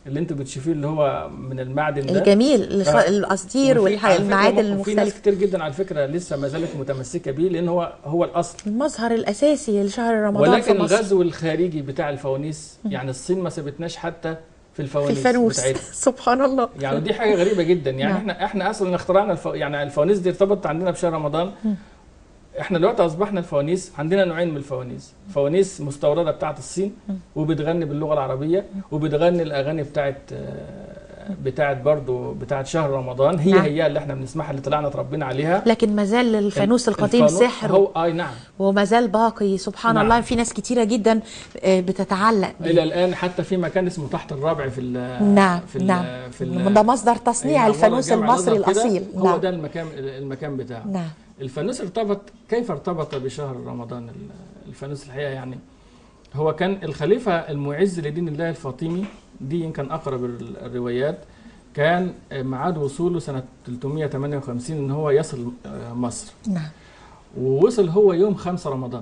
[SPEAKER 2] اللي انتوا بتشوفيه اللي هو من المعدن ده
[SPEAKER 1] الجميل الخ-
[SPEAKER 2] آه.
[SPEAKER 1] القصدير
[SPEAKER 2] وفي- على فكرة
[SPEAKER 1] والمعادن
[SPEAKER 2] م- وفي ناس
[SPEAKER 1] المختلفه
[SPEAKER 2] كتير جدا على فكره لسه ما زالت متمسكه بيه لان هو هو الاصل
[SPEAKER 1] المظهر الاساسي لشهر رمضان
[SPEAKER 2] ولكن
[SPEAKER 1] في مصر
[SPEAKER 2] الغزو الخارجي بتاع الفوانيس يعني الصين ما سابتناش حتى في
[SPEAKER 1] في
[SPEAKER 2] الفوانيس
[SPEAKER 1] الفانوس
[SPEAKER 2] بتاعتها
[SPEAKER 1] سبحان الله
[SPEAKER 2] يعني دي حاجه غريبه جدا يعني
[SPEAKER 1] نعم.
[SPEAKER 2] احنا احنا اصلا اخترعنا الف... يعني الفوانيس دي ارتبطت عندنا بشهر رمضان احنا دلوقتي اصبحنا الفوانيس عندنا نوعين من الفوانيس فوانيس مستورده بتاعت الصين وبتغني باللغه العربيه وبتغني الاغاني بتاعت آه، بتاعت برضو بتاعت شهر رمضان هي
[SPEAKER 1] نعم.
[SPEAKER 2] هي اللي احنا بنسمعها اللي طلعنا اتربينا عليها
[SPEAKER 1] لكن ما زال الفانوس القديم
[SPEAKER 2] الفانوس
[SPEAKER 1] سحر
[SPEAKER 2] هو اي نعم
[SPEAKER 1] وما زال باقي سبحان
[SPEAKER 2] نعم.
[SPEAKER 1] الله في ناس كتيره جدا آه، بتتعلق بيه.
[SPEAKER 2] الى الان حتى في مكان اسمه تحت الرابع في ال
[SPEAKER 1] نعم
[SPEAKER 2] في ال
[SPEAKER 1] نعم
[SPEAKER 2] في ال
[SPEAKER 1] ده مصدر تصنيع
[SPEAKER 2] أي نعم،
[SPEAKER 1] الفانوس
[SPEAKER 2] ورا جامع
[SPEAKER 1] المصري
[SPEAKER 2] الأزهر كده،
[SPEAKER 1] الاصيل
[SPEAKER 2] هو
[SPEAKER 1] نعم
[SPEAKER 2] ده المكان المكان بتاعه
[SPEAKER 1] نعم
[SPEAKER 2] الفانوس ارتبط كيف ارتبط بشهر رمضان الفانوس الحقيقه يعني هو كان الخليفه المعز لدين الله الفاطمي دي يمكن اقرب ال- الروايات كان ميعاد وصوله سنه 358 ان هو يصل آه، مصر
[SPEAKER 1] نعم
[SPEAKER 2] ووصل هو يوم 5 رمضان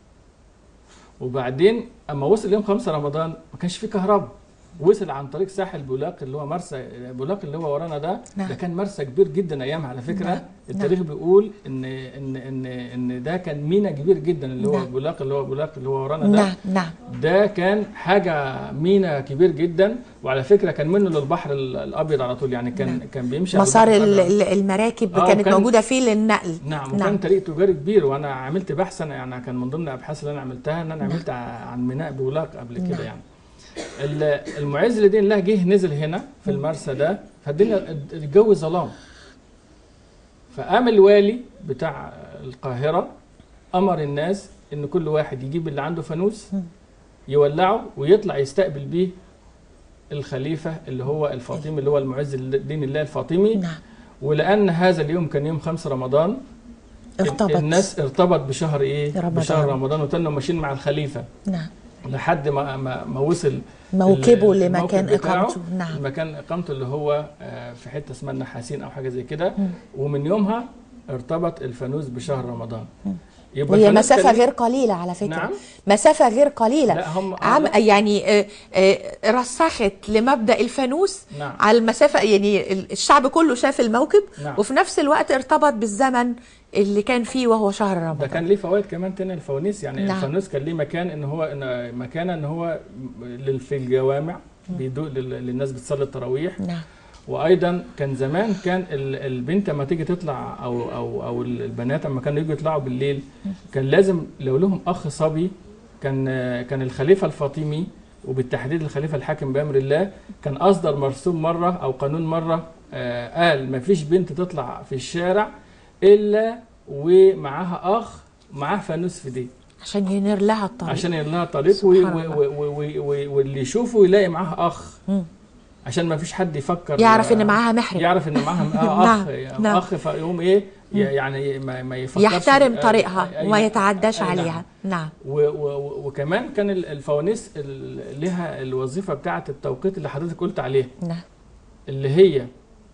[SPEAKER 2] وبعدين اما وصل يوم 5 رمضان ما كانش فيه كهرباء وصل عن طريق ساحل بولاق اللي هو مرسى بولاق اللي هو ورانا ده
[SPEAKER 1] نعم.
[SPEAKER 2] ده كان مرسى كبير جدا ايامها على فكره
[SPEAKER 1] نعم.
[SPEAKER 2] التاريخ بيقول ان ان ان ان ده كان مينا كبير جدا اللي هو
[SPEAKER 1] نعم.
[SPEAKER 2] بولاق اللي هو بولاق اللي هو ورانا ده
[SPEAKER 1] نعم نعم
[SPEAKER 2] ده كان حاجه مينا كبير جدا وعلى فكره كان منه للبحر ال- الابيض على طول يعني كان
[SPEAKER 1] نعم.
[SPEAKER 2] كان بيمشي على
[SPEAKER 1] مسار
[SPEAKER 2] البحر
[SPEAKER 1] ال-
[SPEAKER 2] الأبيض.
[SPEAKER 1] ال- المراكب
[SPEAKER 2] آه،
[SPEAKER 1] كانت
[SPEAKER 2] وكان-
[SPEAKER 1] موجوده فيه للنقل
[SPEAKER 2] نعم وكان
[SPEAKER 1] نعم.
[SPEAKER 2] طريق تجاري كبير وانا عملت بحث انا يعني كان من ضمن الابحاث اللي انا عملتها ان انا عملت ع- عن ميناء بولاق قبل
[SPEAKER 1] نعم.
[SPEAKER 2] كده يعني ال- المعز لدين الله جه نزل هنا في المرسى ده فالدنيا الجو ظلام فقام الوالي بتاع القاهره امر الناس ان كل واحد يجيب اللي عنده فانوس يولعه ويطلع يستقبل بيه الخليفه اللي هو الفاطمي اللي هو المعز لدين الله الفاطمي
[SPEAKER 1] نعم
[SPEAKER 2] ولان هذا اليوم كان يوم 5 رمضان
[SPEAKER 1] ارتبط
[SPEAKER 2] الناس ارتبط بشهر ايه
[SPEAKER 1] رمضان.
[SPEAKER 2] بشهر رمضان وتنوا ماشيين مع الخليفه
[SPEAKER 1] نعم
[SPEAKER 2] لحد ما ما, ما وصل
[SPEAKER 1] موكبه
[SPEAKER 2] ال-
[SPEAKER 1] لمكان
[SPEAKER 2] الموكب بتاعه،
[SPEAKER 1] اقامته نعم
[SPEAKER 2] المكان اقامته اللي هو آه، في حته اسمها النحاسين او حاجه زي كده ومن يومها ارتبط الفانوس بشهر رمضان يبقى
[SPEAKER 1] وهي
[SPEAKER 2] الفانوس
[SPEAKER 1] مسافه
[SPEAKER 2] كان-
[SPEAKER 1] غير قليله على فكره
[SPEAKER 2] نعم.
[SPEAKER 1] مسافه غير قليله
[SPEAKER 2] لا هم
[SPEAKER 1] عم يعني آه، آه، رسخت لمبدا الفانوس
[SPEAKER 2] نعم
[SPEAKER 1] على المسافه يعني ال- الشعب كله شاف الموكب
[SPEAKER 2] نعم.
[SPEAKER 1] وفي نفس الوقت ارتبط بالزمن اللي كان فيه وهو شهر
[SPEAKER 2] ده
[SPEAKER 1] رمضان
[SPEAKER 2] كان ليه فوائد كمان تاني الفوانيس يعني
[SPEAKER 1] نعم.
[SPEAKER 2] الفانوس كان ليه مكان ان هو إن مكانه ان هو لل- في الجوامع بيدوق لل- للناس بتصلي التراويح
[SPEAKER 1] نعم
[SPEAKER 2] وايضا كان زمان كان ال- البنت لما تيجي تطلع او او او البنات لما كانوا يجوا يطلعوا بالليل كان لازم لو لهم اخ صبي كان كان الخليفه الفاطمي وبالتحديد الخليفه الحاكم بامر الله كان اصدر مرسوم مره او قانون مره آه، قال ما فيش بنت تطلع في الشارع الا ومعاها اخ معاه فانوس في دي
[SPEAKER 1] عشان ينير لها الطريق
[SPEAKER 2] عشان يلها طريق
[SPEAKER 1] سبحان
[SPEAKER 2] و-
[SPEAKER 1] الله.
[SPEAKER 2] و- و- و- و- واللي يشوفه يلاقي معاه اخ
[SPEAKER 1] مم.
[SPEAKER 2] عشان ما فيش حد يفكر
[SPEAKER 1] يعرف ان معاها محرم
[SPEAKER 2] يعرف ان معاها آه اخ
[SPEAKER 1] نعم، نعم.
[SPEAKER 2] اخ فيقوم ايه ي- يعني ما, ما يفكرش
[SPEAKER 1] يحترم
[SPEAKER 2] آه،
[SPEAKER 1] طريقها
[SPEAKER 2] آه،
[SPEAKER 1] وما
[SPEAKER 2] آه،
[SPEAKER 1] يتعداش
[SPEAKER 2] آه، نعم.
[SPEAKER 1] عليها نعم
[SPEAKER 2] و و وكمان كان ال- الفوانيس ال- لها الوظيفه بتاعه التوقيت اللي حضرتك قلت عليها
[SPEAKER 1] نعم
[SPEAKER 2] اللي هي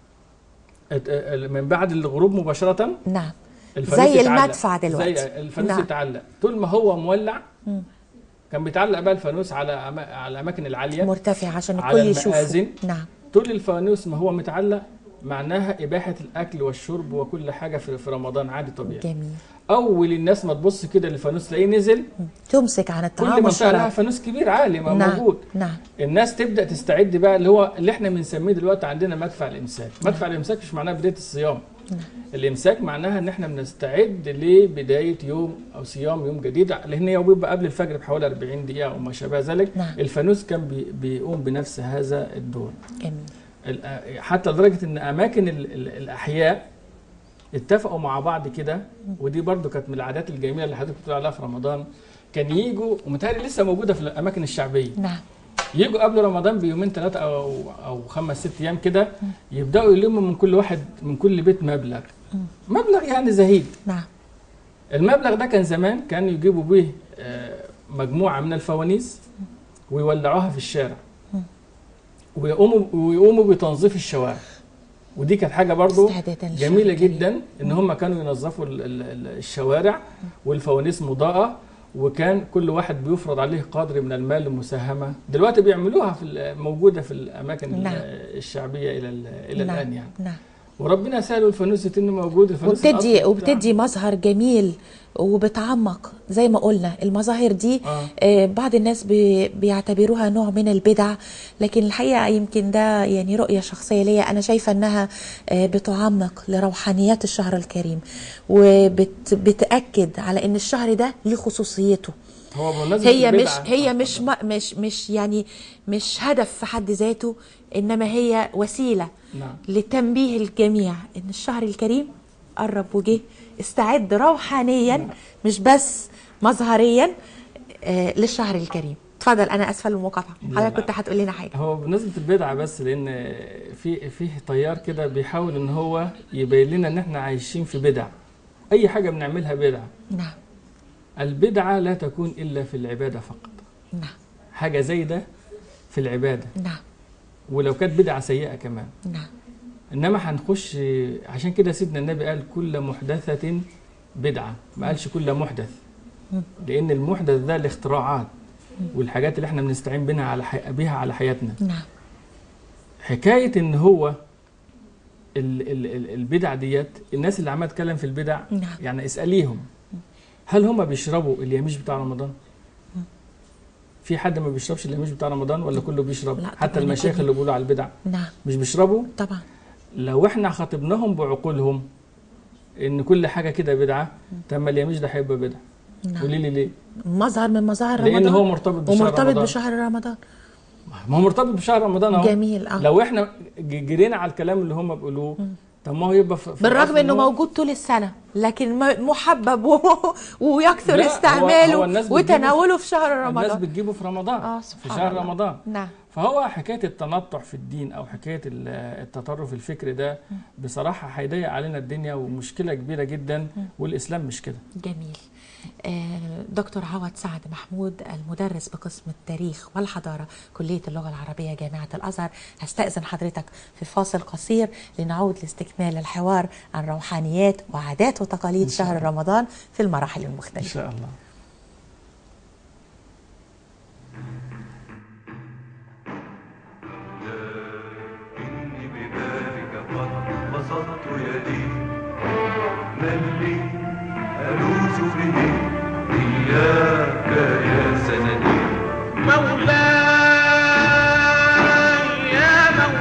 [SPEAKER 2] ات- آه، من بعد الغروب مباشره
[SPEAKER 1] نعم
[SPEAKER 2] الفانوس
[SPEAKER 1] زي
[SPEAKER 2] يتعلق.
[SPEAKER 1] المدفع دلوقتي.
[SPEAKER 2] زي الفانوس
[SPEAKER 1] نعم.
[SPEAKER 2] يتعلق طول ما هو مولع
[SPEAKER 1] مم.
[SPEAKER 2] كان بيتعلق بقى الفانوس على أما- على الاماكن العاليه
[SPEAKER 1] مرتفع عشان
[SPEAKER 2] على
[SPEAKER 1] الكل يشوفه
[SPEAKER 2] المآذن.
[SPEAKER 1] نعم
[SPEAKER 2] طول الفانوس ما هو متعلق معناها إباحة الأكل والشرب وكل حاجة في في رمضان عادي طبيعي
[SPEAKER 1] جميل
[SPEAKER 2] أول الناس ما تبص كده للفانوس تلاقيه نزل
[SPEAKER 1] تمسك عن
[SPEAKER 2] كل
[SPEAKER 1] الطعام
[SPEAKER 2] منطقة لها
[SPEAKER 1] والشراب
[SPEAKER 2] فانوس كبير عالي ما
[SPEAKER 1] نعم
[SPEAKER 2] موجود
[SPEAKER 1] نعم
[SPEAKER 2] الناس تبدأ تستعد بقى اللي هو اللي احنا بنسميه دلوقتي عندنا مدفع الإمساك مدفع الإمساك مش معناها بداية الصيام الإمساك معناها إن احنا بنستعد لبداية يوم أو صيام يوم جديد لأن هي بيبقى قبل الفجر بحوالي 40 دقيقة أو ما شابه ذلك
[SPEAKER 1] نعم.
[SPEAKER 2] الفانوس كان بي بيقوم بنفس هذا الدور
[SPEAKER 1] جميل
[SPEAKER 2] ال- حتى لدرجه ان اماكن ال- ال- الاحياء اتفقوا مع بعض كده ودي برضو كانت من العادات الجميله اللي حضرتك بتقول عليها في رمضان كان يجوا ومتهيألي لسه موجوده في الاماكن الشعبيه
[SPEAKER 1] نعم
[SPEAKER 2] يجوا قبل رمضان بيومين ثلاثه او او خمس ست ايام كده يبداوا يلموا من كل واحد من كل بيت مبلغ مبلغ يعني زهيد
[SPEAKER 1] نعم
[SPEAKER 2] المبلغ ده كان زمان كانوا يجيبوا بيه آه، مجموعه من الفوانيس ويولعوها في الشارع ويقوموا ويقوموا بتنظيف الشوارع ودي كانت حاجه برضو
[SPEAKER 1] استعدادا للشهر
[SPEAKER 2] جميله
[SPEAKER 1] الكريم.
[SPEAKER 2] جدا ان هم كانوا ينظفوا ال- ال- ال- الشوارع والفوانيس مضاءه وكان كل واحد بيفرض عليه قدر من المال المساهمه دلوقتي بيعملوها في ال- موجوده في الاماكن ال-
[SPEAKER 1] نعم.
[SPEAKER 2] الشعبيه الى ال- الى
[SPEAKER 1] نعم.
[SPEAKER 2] الان يعني
[SPEAKER 1] نعم
[SPEAKER 2] وربنا سهل الفانوس التن موجود الفانوس
[SPEAKER 1] وبتدي
[SPEAKER 2] الأصلي بتاع-
[SPEAKER 1] وبتدي مظهر جميل وبتعمق زي ما قلنا المظاهر دي
[SPEAKER 2] آه.
[SPEAKER 1] آه، بعض الناس بي- بيعتبروها نوع من البدع لكن الحقيقة يمكن ده يعني رؤية شخصية ليا أنا شايفة أنها آه، بتعمق لروحانيات الشهر الكريم وبتأكد على أن الشهر ده ليه خصوصيته
[SPEAKER 2] هو بمناسبة
[SPEAKER 1] هي مش
[SPEAKER 2] البدعة-
[SPEAKER 1] هي مش ما- مش مش يعني مش هدف في حد ذاته انما هي وسيله
[SPEAKER 2] نعم.
[SPEAKER 1] لتنبيه الجميع ان الشهر الكريم قرب وجه استعد روحانيا مش بس مظهريا آه للشهر الكريم اتفضل انا اسفه للمقاطعه
[SPEAKER 2] لا،
[SPEAKER 1] حضرتك
[SPEAKER 2] لا.
[SPEAKER 1] كنت هتقول لنا حاجه
[SPEAKER 2] هو بالنسبه للبدعه بس لان في فيه تيار كده بيحاول ان هو يبين لنا ان احنا عايشين في بدع اي حاجه بنعملها بدعه
[SPEAKER 1] نعم
[SPEAKER 2] البدعه لا تكون الا في العباده فقط
[SPEAKER 1] نعم
[SPEAKER 2] حاجه زايده في العباده
[SPEAKER 1] نعم
[SPEAKER 2] ولو كانت بدعه سيئه كمان
[SPEAKER 1] نعم
[SPEAKER 2] انما هنخش عشان كده سيدنا النبي قال كل محدثه بدعه ما قالش كل محدث لان المحدث ده الاختراعات والحاجات اللي احنا بنستعين بيها على حي... بيها على حياتنا
[SPEAKER 1] نعم
[SPEAKER 2] حكايه ان هو ال ال ال البدع ديت الناس اللي عماله تتكلم في البدع
[SPEAKER 1] نعم.
[SPEAKER 2] يعني اساليهم هل هم بيشربوا اليميش بتاع رمضان؟ في حد ما بيشربش اليميش بتاع رمضان ولا كله بيشرب؟
[SPEAKER 1] لا طبعاً
[SPEAKER 2] حتى المشايخ
[SPEAKER 1] كله.
[SPEAKER 2] اللي بيقولوا على البدع
[SPEAKER 1] نعم
[SPEAKER 2] مش بيشربوا؟
[SPEAKER 1] طبعا
[SPEAKER 2] لو احنا خاطبناهم بعقولهم ان كل حاجه كده بدعه طب ما اليميش ده هيبقى بدعه
[SPEAKER 1] نعم
[SPEAKER 2] قولي لي ليه؟
[SPEAKER 1] مظهر من مظاهر رمضان
[SPEAKER 2] لان هو مرتبط بشهر
[SPEAKER 1] ومرتبط
[SPEAKER 2] رمضان
[SPEAKER 1] بشهر رمضان
[SPEAKER 2] ما هو مرتبط بشهر رمضان اهو
[SPEAKER 1] جميل اه
[SPEAKER 2] لو احنا ج- جرينا على الكلام اللي هم بيقولوه طب ما هو يبقى في في
[SPEAKER 1] بالرغم
[SPEAKER 2] الأصل
[SPEAKER 1] انه
[SPEAKER 2] إن هو-
[SPEAKER 1] موجود طول السنه لكن م- محبب و- ويكثر
[SPEAKER 2] لا، هو-
[SPEAKER 1] استعماله
[SPEAKER 2] هو الناس بتجيبه
[SPEAKER 1] وتناوله في شهر
[SPEAKER 2] الناس
[SPEAKER 1] رمضان
[SPEAKER 2] بتجيبه في رمضان
[SPEAKER 1] اه
[SPEAKER 2] في
[SPEAKER 1] سبحان
[SPEAKER 2] شهر
[SPEAKER 1] الله.
[SPEAKER 2] رمضان
[SPEAKER 1] نعم
[SPEAKER 2] فهو حكايه التنطع في الدين او حكايه ال- التطرف الفكري ده بصراحه هيضيق علينا الدنيا ومشكله كبيره جدا والاسلام مش كده
[SPEAKER 1] جميل آه، دكتور عوض سعد محمود المدرس بقسم التاريخ والحضارة كلية اللغة العربية جامعة الأزهر هستأذن حضرتك في فاصل قصير لنعود لاستكمال الحوار عن روحانيات وعادات وتقاليد
[SPEAKER 2] إن شاء
[SPEAKER 1] شهر
[SPEAKER 2] الله.
[SPEAKER 1] رمضان في المراحل
[SPEAKER 2] ان
[SPEAKER 1] المختلفة
[SPEAKER 2] شاء الله
[SPEAKER 3] إني ببابك قد بسطت يدي من لي ألوذ به إياك يا سندي مولاي يا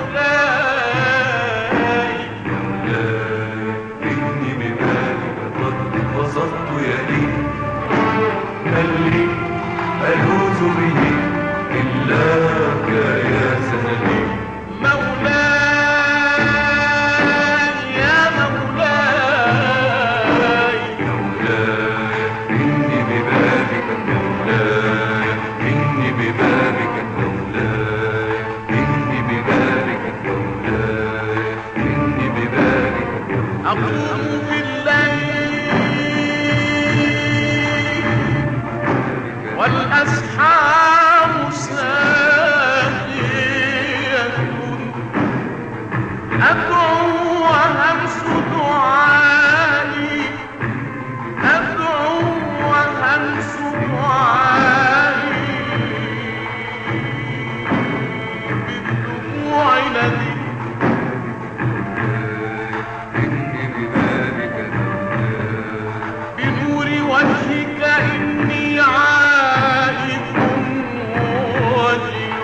[SPEAKER 3] مولاي مولاي إني ببابك قد بسطت يدي من لي ألوذ به إلاك يا سندي مولاي يا مولاي مولاي إني ببابك مولاي إني ببابك مولاي إني ببابك مولاي إني ببابك أقوم بالليل والأسحار ساهية أدعو وهمس دعائي أدعو وهمس دعائي بالدموع الذي إني ببابك بنور وجهك إني عائد وجل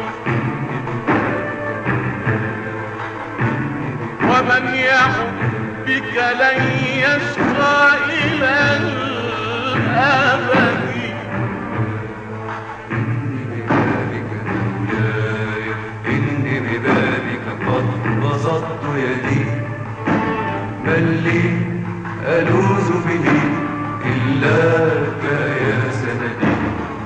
[SPEAKER 3] ومن يحب بك لن يشقى إلى الأبد إني ببابك قد بسطت يدي بل لي ألوذ به إلاك يا سندي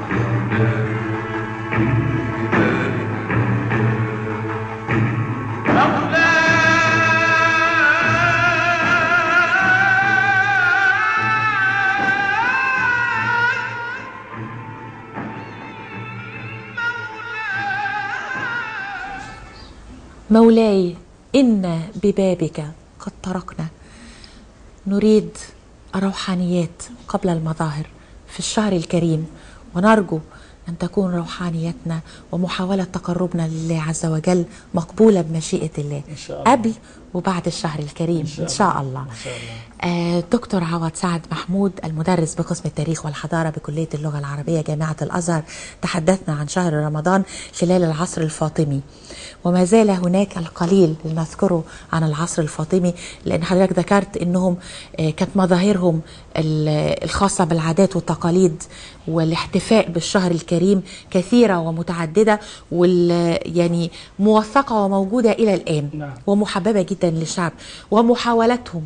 [SPEAKER 1] مولاي إن ببابك قد طرقنا نريد الروحانيات قبل المظاهر في الشهر الكريم ونرجو أن تكون روحانيتنا ومحاولة تقربنا لله عز وجل مقبولة بمشيئة الله
[SPEAKER 2] إن شاء الله.
[SPEAKER 1] قبل وبعد الشهر الكريم إن شاء الله,
[SPEAKER 2] إن شاء الله.
[SPEAKER 1] آه، دكتور عوض سعد محمود المدرس بقسم التاريخ والحضارة بكلية اللغة العربية جامعة الأزهر تحدثنا عن شهر رمضان خلال العصر الفاطمي وما زال هناك القليل لنذكره عن العصر الفاطمي لأن حضرتك ذكرت أنهم آه، كانت مظاهرهم ال- الخاصة بالعادات والتقاليد والاحتفاء بالشهر الكريم كثيرة ومتعددة وال يعني موثقة وموجودة إلى الآن
[SPEAKER 2] نعم.
[SPEAKER 1] ومحببة جدا للشعب ومحاولتهم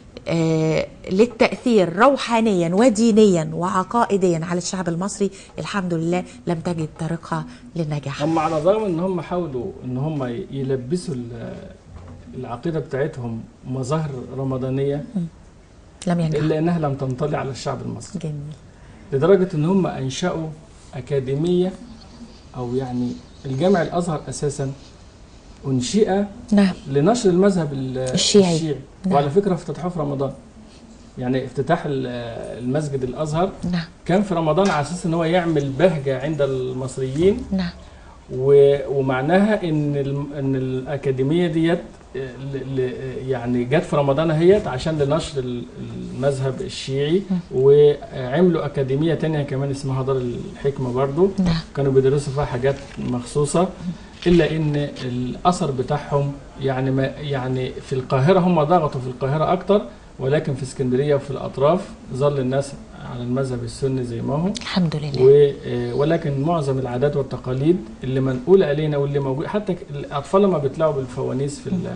[SPEAKER 1] آه، للتأثير روحانيا ودينيا وعقائديا على الشعب المصري الحمد لله لم تجد طريقها للنجاح
[SPEAKER 2] هم على الرغم ان هم حاولوا ان هم يلبسوا ال- العقيده بتاعتهم مظاهر رمضانيه
[SPEAKER 1] لم ينجح
[SPEAKER 2] الا انها لم تنطلي على الشعب المصري
[SPEAKER 1] جميل
[SPEAKER 2] لدرجه ان هم انشأوا اكاديميه او يعني الجامع الازهر اساسا انشئ
[SPEAKER 1] نعم
[SPEAKER 2] لنشر المذهب ال-
[SPEAKER 1] الشيعي.
[SPEAKER 2] الشيعي
[SPEAKER 1] نعم.
[SPEAKER 2] وعلى فكره افتتحوه في رمضان يعني افتتاح ال- المسجد الازهر
[SPEAKER 1] نعم
[SPEAKER 2] كان في رمضان على اساس ان هو يعمل بهجه عند المصريين
[SPEAKER 1] نعم
[SPEAKER 2] و- ومعناها ان الم- ان الاكاديميه ديت ل- ل- يعني جت في رمضان اهيت عشان لنشر ال- المذهب الشيعي وعملوا اكاديميه تانية كمان اسمها دار الحكمه برضو
[SPEAKER 1] نعم
[SPEAKER 2] كانوا بيدرسوا فيها حاجات مخصوصه الا ان الاثر بتاعهم يعني ما يعني في القاهره هم ضغطوا في القاهره اكتر ولكن في اسكندريه وفي الاطراف ظل الناس على المذهب السني زي ما هم
[SPEAKER 1] الحمد لله
[SPEAKER 2] و- آه، ولكن معظم العادات والتقاليد اللي منقولة علينا واللي موجود حتى ك- الأطفال لما بيطلعوا بالفوانيس في ال-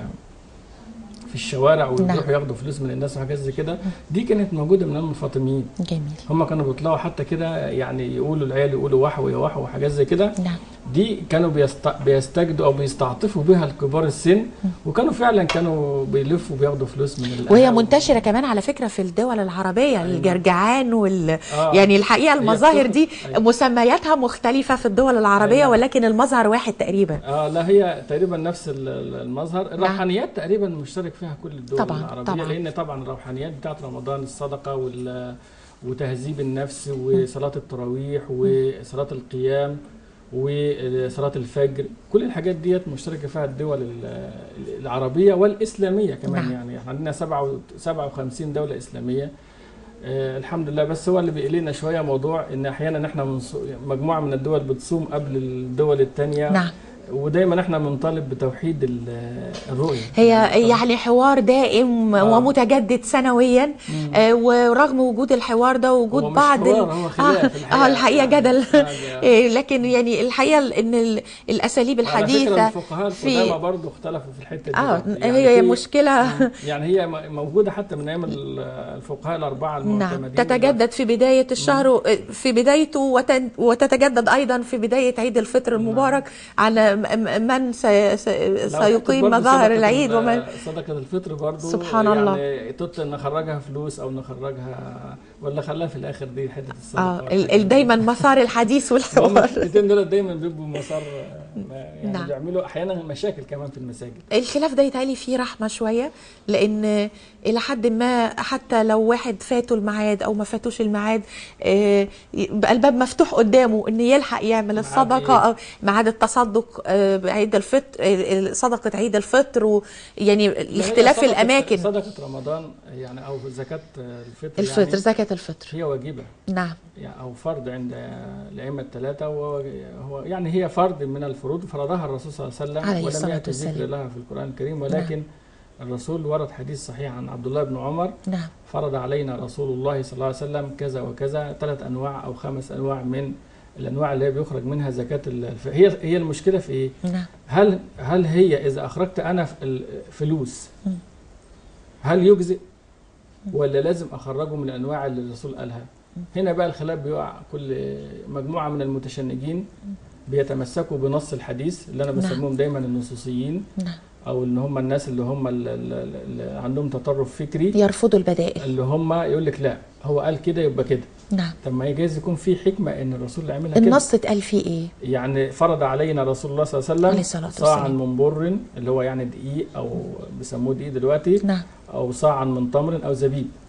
[SPEAKER 2] في الشوارع ويروحوا
[SPEAKER 1] نعم.
[SPEAKER 2] ياخدوا فلوس من الناس وحاجات زي كده دي كانت موجودة من أيام الفاطميين
[SPEAKER 1] جميل
[SPEAKER 2] هم كانوا بيطلعوا حتى كده يعني يقولوا العيال يقولوا وحو يا وحو وحاجات زي كده
[SPEAKER 1] نعم
[SPEAKER 2] دي كانوا بيست... بيستجدوا او بيستعطفوا بها الكبار السن وكانوا فعلا كانوا بيلفوا بياخدوا فلوس من الأهالي.
[SPEAKER 1] وهي منتشرة كمان على فكرة في الدول العربية الجرجعان وال
[SPEAKER 2] آه.
[SPEAKER 1] يعني الحقيقة المظاهر دي
[SPEAKER 2] أيوة.
[SPEAKER 1] مسمياتها مختلفة في الدول العربية
[SPEAKER 2] أيوة.
[SPEAKER 1] ولكن المظهر واحد تقريبا
[SPEAKER 2] اه لا هي تقريبا نفس ال- ال- المظهر الروحانيات تقريبا مشترك فيها كل الدول
[SPEAKER 1] طبعاً،
[SPEAKER 2] العربيه
[SPEAKER 1] طبعاً.
[SPEAKER 2] لان طبعا الروحانيات بتاعت رمضان الصدقه وال وتهذيب النفس وصلاه التراويح وصلاه القيام وصلاه الفجر كل الحاجات ديت مشتركه فيها الدول ال- العربيه والاسلاميه كمان
[SPEAKER 1] نعم.
[SPEAKER 2] يعني احنا عندنا 57 دوله اسلاميه آه الحمد لله بس هو اللي بيقلقنا شويه موضوع ان احيانا احنا منصو- مجموعه من الدول بتصوم قبل الدول الثانيه
[SPEAKER 1] نعم
[SPEAKER 2] ودايما احنا بنطالب بتوحيد ال- الرؤيه
[SPEAKER 1] هي يعني حوار دائم
[SPEAKER 2] آه.
[SPEAKER 1] ومتجدد سنويا آه ورغم وجود الحوار ده ووجود
[SPEAKER 2] هو مش
[SPEAKER 1] بعض ال-
[SPEAKER 2] حوار، هو خلاف الحقيقة.
[SPEAKER 1] اه الحقيقه
[SPEAKER 2] يعني
[SPEAKER 1] جدل
[SPEAKER 2] حاجة-
[SPEAKER 1] إيه، لكن يعني الحقيقه ان ال- الاساليب
[SPEAKER 2] وعلى فكرة
[SPEAKER 1] الحديثه
[SPEAKER 2] الفقهاء
[SPEAKER 1] في
[SPEAKER 2] القدامى برضه اختلفوا في الحته دي
[SPEAKER 1] اه
[SPEAKER 2] برضه.
[SPEAKER 1] هي
[SPEAKER 2] في-
[SPEAKER 1] مشكله
[SPEAKER 2] يعني هي م- موجوده حتى من ايام ال- الفقهاء الاربعه
[SPEAKER 1] نعم
[SPEAKER 2] المعتمدين
[SPEAKER 1] تتجدد في بداية الشهر في بدايته وتن- وتتجدد أيضا في بداية عيد الفطر المبارك على م- م- من سي- سي-
[SPEAKER 2] لو
[SPEAKER 1] سيقيم
[SPEAKER 2] برضه
[SPEAKER 1] مظاهر
[SPEAKER 2] صدقة
[SPEAKER 1] العيد
[SPEAKER 2] ال-
[SPEAKER 1] ومن
[SPEAKER 2] صدقه الفطر برضه
[SPEAKER 1] سبحان
[SPEAKER 2] يعني
[SPEAKER 1] الله.
[SPEAKER 2] تطلع نخرجها فلوس او نخرجها ولا خلاها في الاخر دي حته الصدقه
[SPEAKER 1] اه
[SPEAKER 2] والحاجات
[SPEAKER 1] ال- ال-
[SPEAKER 2] دي.
[SPEAKER 1] دايما مسار الحديث
[SPEAKER 2] هم
[SPEAKER 1] والحوار
[SPEAKER 2] الحتتين دول دايما بيبقوا مسار يعني
[SPEAKER 1] نعم.
[SPEAKER 2] بيعملوا احيانا مشاكل كمان في المساجد
[SPEAKER 1] الخلاف ده يتهيألي فيه رحمة شوية لأن إلى حد ما حتى لو واحد فاته الميعاد أو ما فاتوش الميعاد آه، يبقى الباب مفتوح قدامه إن يلحق يعمل الصدقة
[SPEAKER 2] إيه؟
[SPEAKER 1] أو ميعاد التصدق آه، بعيد الفطر آه، صدقة عيد الفطر ويعني لاختلاف
[SPEAKER 2] صدقة-
[SPEAKER 1] الأماكن
[SPEAKER 2] صدقه رمضان يعني او زكاه الفطر
[SPEAKER 1] الفطر
[SPEAKER 2] يعني
[SPEAKER 1] زكاة الفطر
[SPEAKER 2] هي واجبه
[SPEAKER 1] نعم
[SPEAKER 2] يعني او فرض عند الائمه الثلاثه وهو هو يعني هي فرض من الفروض فرضها الرسول صلى الله عليه وسلم
[SPEAKER 1] عليه
[SPEAKER 2] ولم
[SPEAKER 1] الصلاة
[SPEAKER 2] ياتي ذكر
[SPEAKER 1] والسلام.
[SPEAKER 2] لها في القران الكريم ولكن الرسول ورد حديث صحيح عن عبد الله بن عمر
[SPEAKER 1] نعم
[SPEAKER 2] فرض علينا رسول الله صلى الله عليه وسلم كذا وكذا ثلاث انواع او خمس انواع من الانواع اللي هي بيخرج منها زكاه الف... هي هي المشكله في ايه؟
[SPEAKER 1] نعم
[SPEAKER 2] هل هل هي اذا اخرجت انا ف- ال- فلوس
[SPEAKER 1] مم.
[SPEAKER 2] هل يجزئ ولا لازم اخرجه من الانواع اللي الرسول قالها هنا بقى الخلاف بيقع كل مجموعه من المتشنجين بيتمسكوا بنص الحديث اللي انا
[SPEAKER 1] نعم.
[SPEAKER 2] بسميهم دايما النصوصيين
[SPEAKER 1] نعم
[SPEAKER 2] او ان هم الناس اللي هم ال- ال- اللي عندهم تطرف فكري
[SPEAKER 1] يرفضوا البدائل
[SPEAKER 2] اللي هم يقول لك لا هو قال كده يبقى كده
[SPEAKER 1] نعم
[SPEAKER 2] طب ما يجاز يكون في حكمه ان الرسول اللي عملها كده
[SPEAKER 1] النص اتقال فيه إيه؟
[SPEAKER 2] يعني فرض علينا رسول الله صلى الله عليه
[SPEAKER 1] عليه
[SPEAKER 2] وسلم
[SPEAKER 1] الصلاة
[SPEAKER 2] صاعا
[SPEAKER 1] والسلام.
[SPEAKER 2] من بر اللي هو يعني دقيق او بيسموه دقيق دلوقتي
[SPEAKER 1] نعم
[SPEAKER 2] او صاعا من تمر او زبيب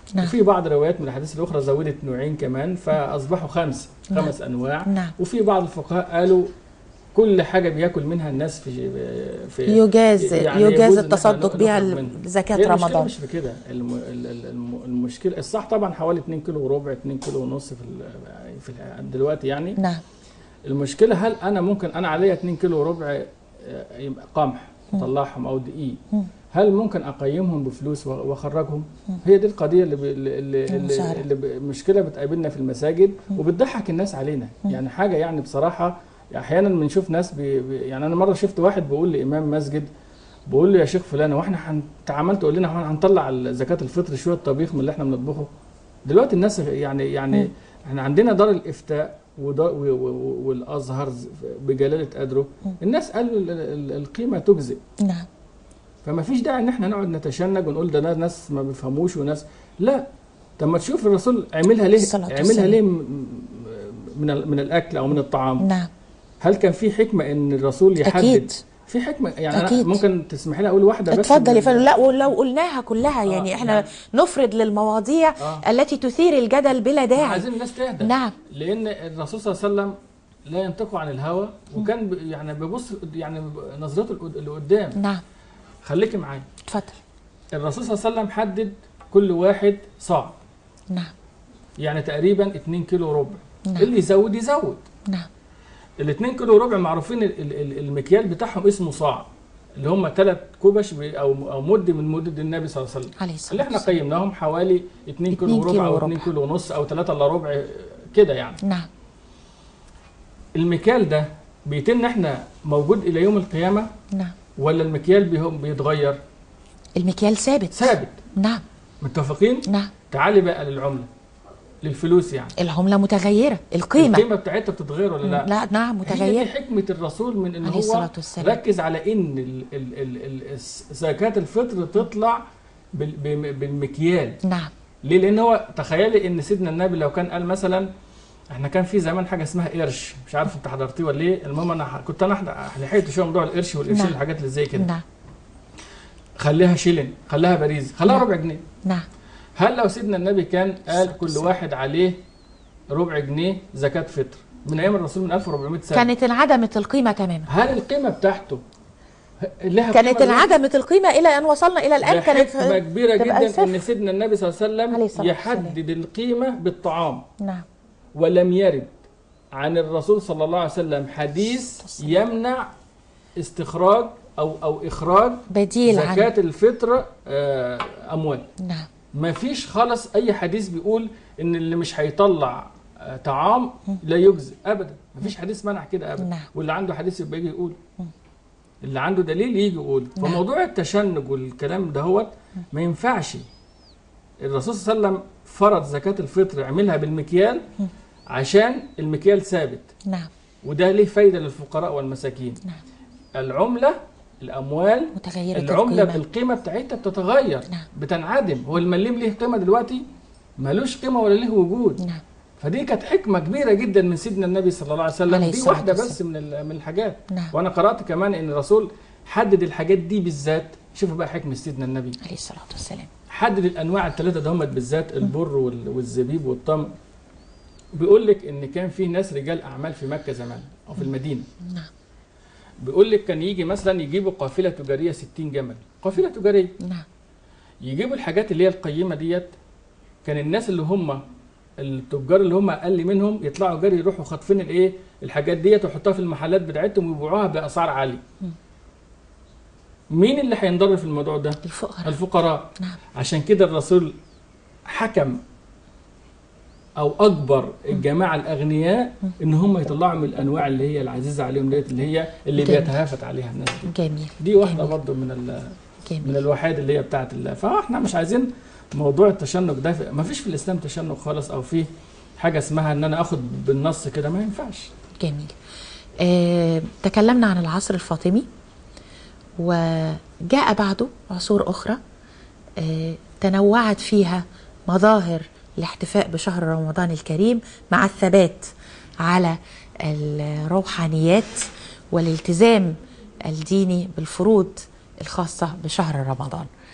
[SPEAKER 1] نعم.
[SPEAKER 2] وفي بعض الروايات من الاحاديث الاخرى زودت نوعين كمان فاصبحوا خمسه
[SPEAKER 1] نعم.
[SPEAKER 2] خمس انواع
[SPEAKER 1] نعم.
[SPEAKER 2] وفي بعض الفقهاء قالوا كل حاجه بياكل منها الناس في في
[SPEAKER 1] يجاز
[SPEAKER 2] يعني
[SPEAKER 1] يجاز
[SPEAKER 2] يجوز إن إحنا
[SPEAKER 1] التصدق بها
[SPEAKER 2] نخرج منها.
[SPEAKER 1] زكاة
[SPEAKER 2] هي المشكلة
[SPEAKER 1] رمضان
[SPEAKER 2] مش في كده الم... ال- ال- الم... المشكله الصح طبعا حوالي 2 كيلو وربع 2 كيلو ونص في ال... في ال... دلوقتي يعني
[SPEAKER 1] نعم
[SPEAKER 2] المشكله هل انا ممكن انا عليا 2 كيلو وربع آه، يبقى قمح طلعهم او دقيق
[SPEAKER 1] مم.
[SPEAKER 2] هل ممكن اقيمهم بفلوس و- واخرجهم هي دي القضيه اللي ب... اللي, اللي,
[SPEAKER 1] المساعدة.
[SPEAKER 2] اللي ب... مشكله بتقابلنا في المساجد وبتضحك الناس علينا يعني حاجه يعني بصراحه احيانا بنشوف ناس بي... بي... يعني انا مره شفت واحد بيقول لامام مسجد بقول له يا شيخ فلان واحنا هن- انت عمال تقول لنا هو هنطلع زكاه الفطر شويه طبيخ من اللي احنا بنطبخه دلوقتي الناس يعني يعني احنا عندنا دار الافتاء ودار و- و- و- والازهر ز- بجلاله قدره الناس قالوا ال- ال- القيمه تجزئ
[SPEAKER 1] نعم
[SPEAKER 2] فما فيش داعي ان احنا نقعد نتشنج ونقول ده ناس- ناس ما بيفهموش وناس لا طب ما تشوف الرسول عملها ليه
[SPEAKER 1] الصلاة
[SPEAKER 2] عملها
[SPEAKER 1] والسلام.
[SPEAKER 2] ليه م- من ال- من الاكل او من الطعام
[SPEAKER 1] نعم
[SPEAKER 2] هل كان في حكمه ان الرسول يحدد
[SPEAKER 1] أكيد
[SPEAKER 2] في حكمه يعني
[SPEAKER 1] أكيد.
[SPEAKER 2] أنا ممكن تسمحي لي اقول واحده بس
[SPEAKER 1] اتفضل يا
[SPEAKER 2] من-
[SPEAKER 1] فندم لا ولو قلناها كلها يعني
[SPEAKER 2] آه،
[SPEAKER 1] احنا
[SPEAKER 2] يعني-
[SPEAKER 1] نفرض للمواضيع
[SPEAKER 2] آه.
[SPEAKER 1] التي تثير الجدل بلا داعي
[SPEAKER 2] عايزين الناس تهدى
[SPEAKER 1] نعم
[SPEAKER 2] لان الرسول صلى الله عليه وسلم لا ينطق عن الهوى وكان ب- يعني بيبص يعني نظرته لقد- لقدام
[SPEAKER 1] نعم
[SPEAKER 2] خليكي معايا
[SPEAKER 1] اتفضل
[SPEAKER 2] الرسول صلى الله عليه وسلم حدد كل واحد صاع
[SPEAKER 1] نعم
[SPEAKER 2] يعني تقريبا 2 كيلو وربع
[SPEAKER 1] نعم.
[SPEAKER 2] اللي يزود يزود
[SPEAKER 1] نعم
[SPEAKER 2] ال 2 كيلو وربع معروفين ال- ال- ال- المكيال بتاعهم اسمه صاع اللي هم ثلاث كوبش ب- او او مد من مدد النبي صلى الله عليه وسلم
[SPEAKER 1] عليه الصلاة
[SPEAKER 2] اللي احنا
[SPEAKER 1] والسلام
[SPEAKER 2] قيمناهم حوالي 2 كيلو
[SPEAKER 1] 2
[SPEAKER 2] وربع
[SPEAKER 1] كيلو
[SPEAKER 2] او
[SPEAKER 1] وربع.
[SPEAKER 2] 2 كيلو ونص او 3 الا ربع كده يعني
[SPEAKER 1] نعم
[SPEAKER 2] المكيال ده بيتم احنا موجود الى يوم القيامه
[SPEAKER 1] نعم
[SPEAKER 2] ولا المكيال بيهم بيتغير
[SPEAKER 1] المكيال ثابت
[SPEAKER 2] ثابت
[SPEAKER 1] نعم
[SPEAKER 2] متفقين
[SPEAKER 1] نعم
[SPEAKER 2] تعالي بقى للعمله للفلوس يعني
[SPEAKER 1] العملة متغيرة القيمة
[SPEAKER 2] القيمه بتاعتها بتتغير ولا لا
[SPEAKER 1] لا نعم
[SPEAKER 2] هي دي
[SPEAKER 1] متغيرة
[SPEAKER 2] حكمه الرسول من ان
[SPEAKER 1] عليه
[SPEAKER 2] هو
[SPEAKER 1] الصلاة والسلام.
[SPEAKER 2] ركز على ان ال- ال- ال- ال- الس- زكاه الفطر تطلع بال- بم- بالمكيال
[SPEAKER 1] نعم
[SPEAKER 2] ليه لان هو تخيلي ان سيدنا النبي لو كان قال مثلا احنا كان في زمان حاجه اسمها قرش مش عارف انت حضرتيه ولا ايه المهم انا ح- كنت انا حد- لحقت شويه موضوع القرش والقرشين
[SPEAKER 1] نعم.
[SPEAKER 2] الحاجات اللي زي كده
[SPEAKER 1] نعم
[SPEAKER 2] خليها شيلن خليها باريزي خليها
[SPEAKER 1] نعم.
[SPEAKER 2] ربع جنيه
[SPEAKER 1] نعم
[SPEAKER 2] هل لو سيدنا النبي كان قال كل
[SPEAKER 1] والسلام.
[SPEAKER 2] واحد عليه ربع جنيه زكاه فطر من ايام الرسول من 1400 سنه
[SPEAKER 1] كانت انعدمت القيمة تماما
[SPEAKER 2] هل القيمه بتاعته لها
[SPEAKER 1] كانت
[SPEAKER 2] قيمة دلوقتي؟
[SPEAKER 1] انعدمت القيمة إلى أن وصلنا إلى الآن
[SPEAKER 2] ده
[SPEAKER 1] كانت
[SPEAKER 2] حكمه كبيره
[SPEAKER 1] تبقى
[SPEAKER 2] جدا
[SPEAKER 1] صفر.
[SPEAKER 2] ان سيدنا النبي صلى الله عليه
[SPEAKER 1] عليه
[SPEAKER 2] وسلم
[SPEAKER 1] الصلاة
[SPEAKER 2] يحدد القيمه بالطعام
[SPEAKER 1] نعم
[SPEAKER 2] ولم يرد عن الرسول صلى الله عليه وسلم حديث يمنع استخراج او او اخراج
[SPEAKER 1] بديل عن
[SPEAKER 2] زكاه الفطر آه، اموال
[SPEAKER 1] نعم
[SPEAKER 2] ما فيش خالص اي حديث بيقول ان اللي مش هيطلع آه، طعام لا يجزي ابدا ما فيش حديث منع كده ابدا
[SPEAKER 1] نعم.
[SPEAKER 2] واللي عنده حديث يبقى يجي يقول اللي عنده دليل يجي يقول
[SPEAKER 1] نعم.
[SPEAKER 2] فموضوع التشنج والكلام دهوت ما ينفعش الرسول صلى الله عليه وسلم فرض زكاة الفطر عملها بالمكيال عشان المكيال ثابت
[SPEAKER 1] نعم
[SPEAKER 2] وده ليه فايدة للفقراء والمساكين
[SPEAKER 1] نعم
[SPEAKER 2] العملة الأموال
[SPEAKER 1] متغيرة
[SPEAKER 2] العملة
[SPEAKER 1] القيمة
[SPEAKER 2] بالقيمة بتاعتها بتتغير
[SPEAKER 1] نعم.
[SPEAKER 2] بتنعدم هو المليم ليه قيمة دلوقتي ملوش قيمة ولا ليه وجود
[SPEAKER 1] نعم
[SPEAKER 2] فدي كانت حكمة كبيرة جدا من سيدنا النبي صلى الله عليه وسلم
[SPEAKER 1] عليه
[SPEAKER 2] دي
[SPEAKER 1] الصلاة
[SPEAKER 2] واحدة
[SPEAKER 1] والسلام.
[SPEAKER 2] بس من ال- من الحاجات
[SPEAKER 1] نعم
[SPEAKER 2] وانا قرأت كمان ان الرسول حدد الحاجات دي بالذات شوفوا بقى حكمة سيدنا النبي
[SPEAKER 1] عليه الصلاة والسلام
[SPEAKER 2] حدد الانواع الثلاثه دهمت بالذات البر وال- والزبيب والتمر بيقول لك ان كان في ناس رجال اعمال في مكه زمان او في المدينه
[SPEAKER 1] نعم
[SPEAKER 2] بيقول لك كان يجي مثلا يجيبوا قافله تجاريه 60 جمل قافله تجاريه
[SPEAKER 1] نعم
[SPEAKER 2] يجيبوا الحاجات اللي هي القيمه ديت كان الناس اللي هم التجار اللي هم اقل منهم يطلعوا جري يروحوا خاطفين الايه الحاجات ديت ويحطوها في المحلات بتاعتهم ويبيعوها باسعار عاليه مين اللي هينضر في الموضوع ده
[SPEAKER 1] الفقراء
[SPEAKER 2] الفقراء
[SPEAKER 1] نعم
[SPEAKER 2] عشان كده الرسول حكم او اجبر الجماعه الاغنياء ان هم يطلعوا من الانواع اللي هي العزيزه عليهم ديت اللي هي اللي
[SPEAKER 1] جميل.
[SPEAKER 2] بيتهافت عليها الناس دي
[SPEAKER 1] جميل
[SPEAKER 2] دي واحده
[SPEAKER 1] جميل.
[SPEAKER 2] برضو من ال- من
[SPEAKER 1] جميل
[SPEAKER 2] الوحيد اللي هي بتاعت الله فاحنا مش عايزين موضوع التشنج ده في- ما فيش في الاسلام تشنج خالص او في حاجه اسمها ان انا اخد بالنص كده ما ينفعش
[SPEAKER 1] جميل آه، تكلمنا عن العصر الفاطمي وجاء بعده عصور أخرى آه، تنوعت فيها مظاهر الاحتفاء بشهر رمضان الكريم مع الثبات على الروحانيات والالتزام الديني بالفروض الخاصة بشهر رمضان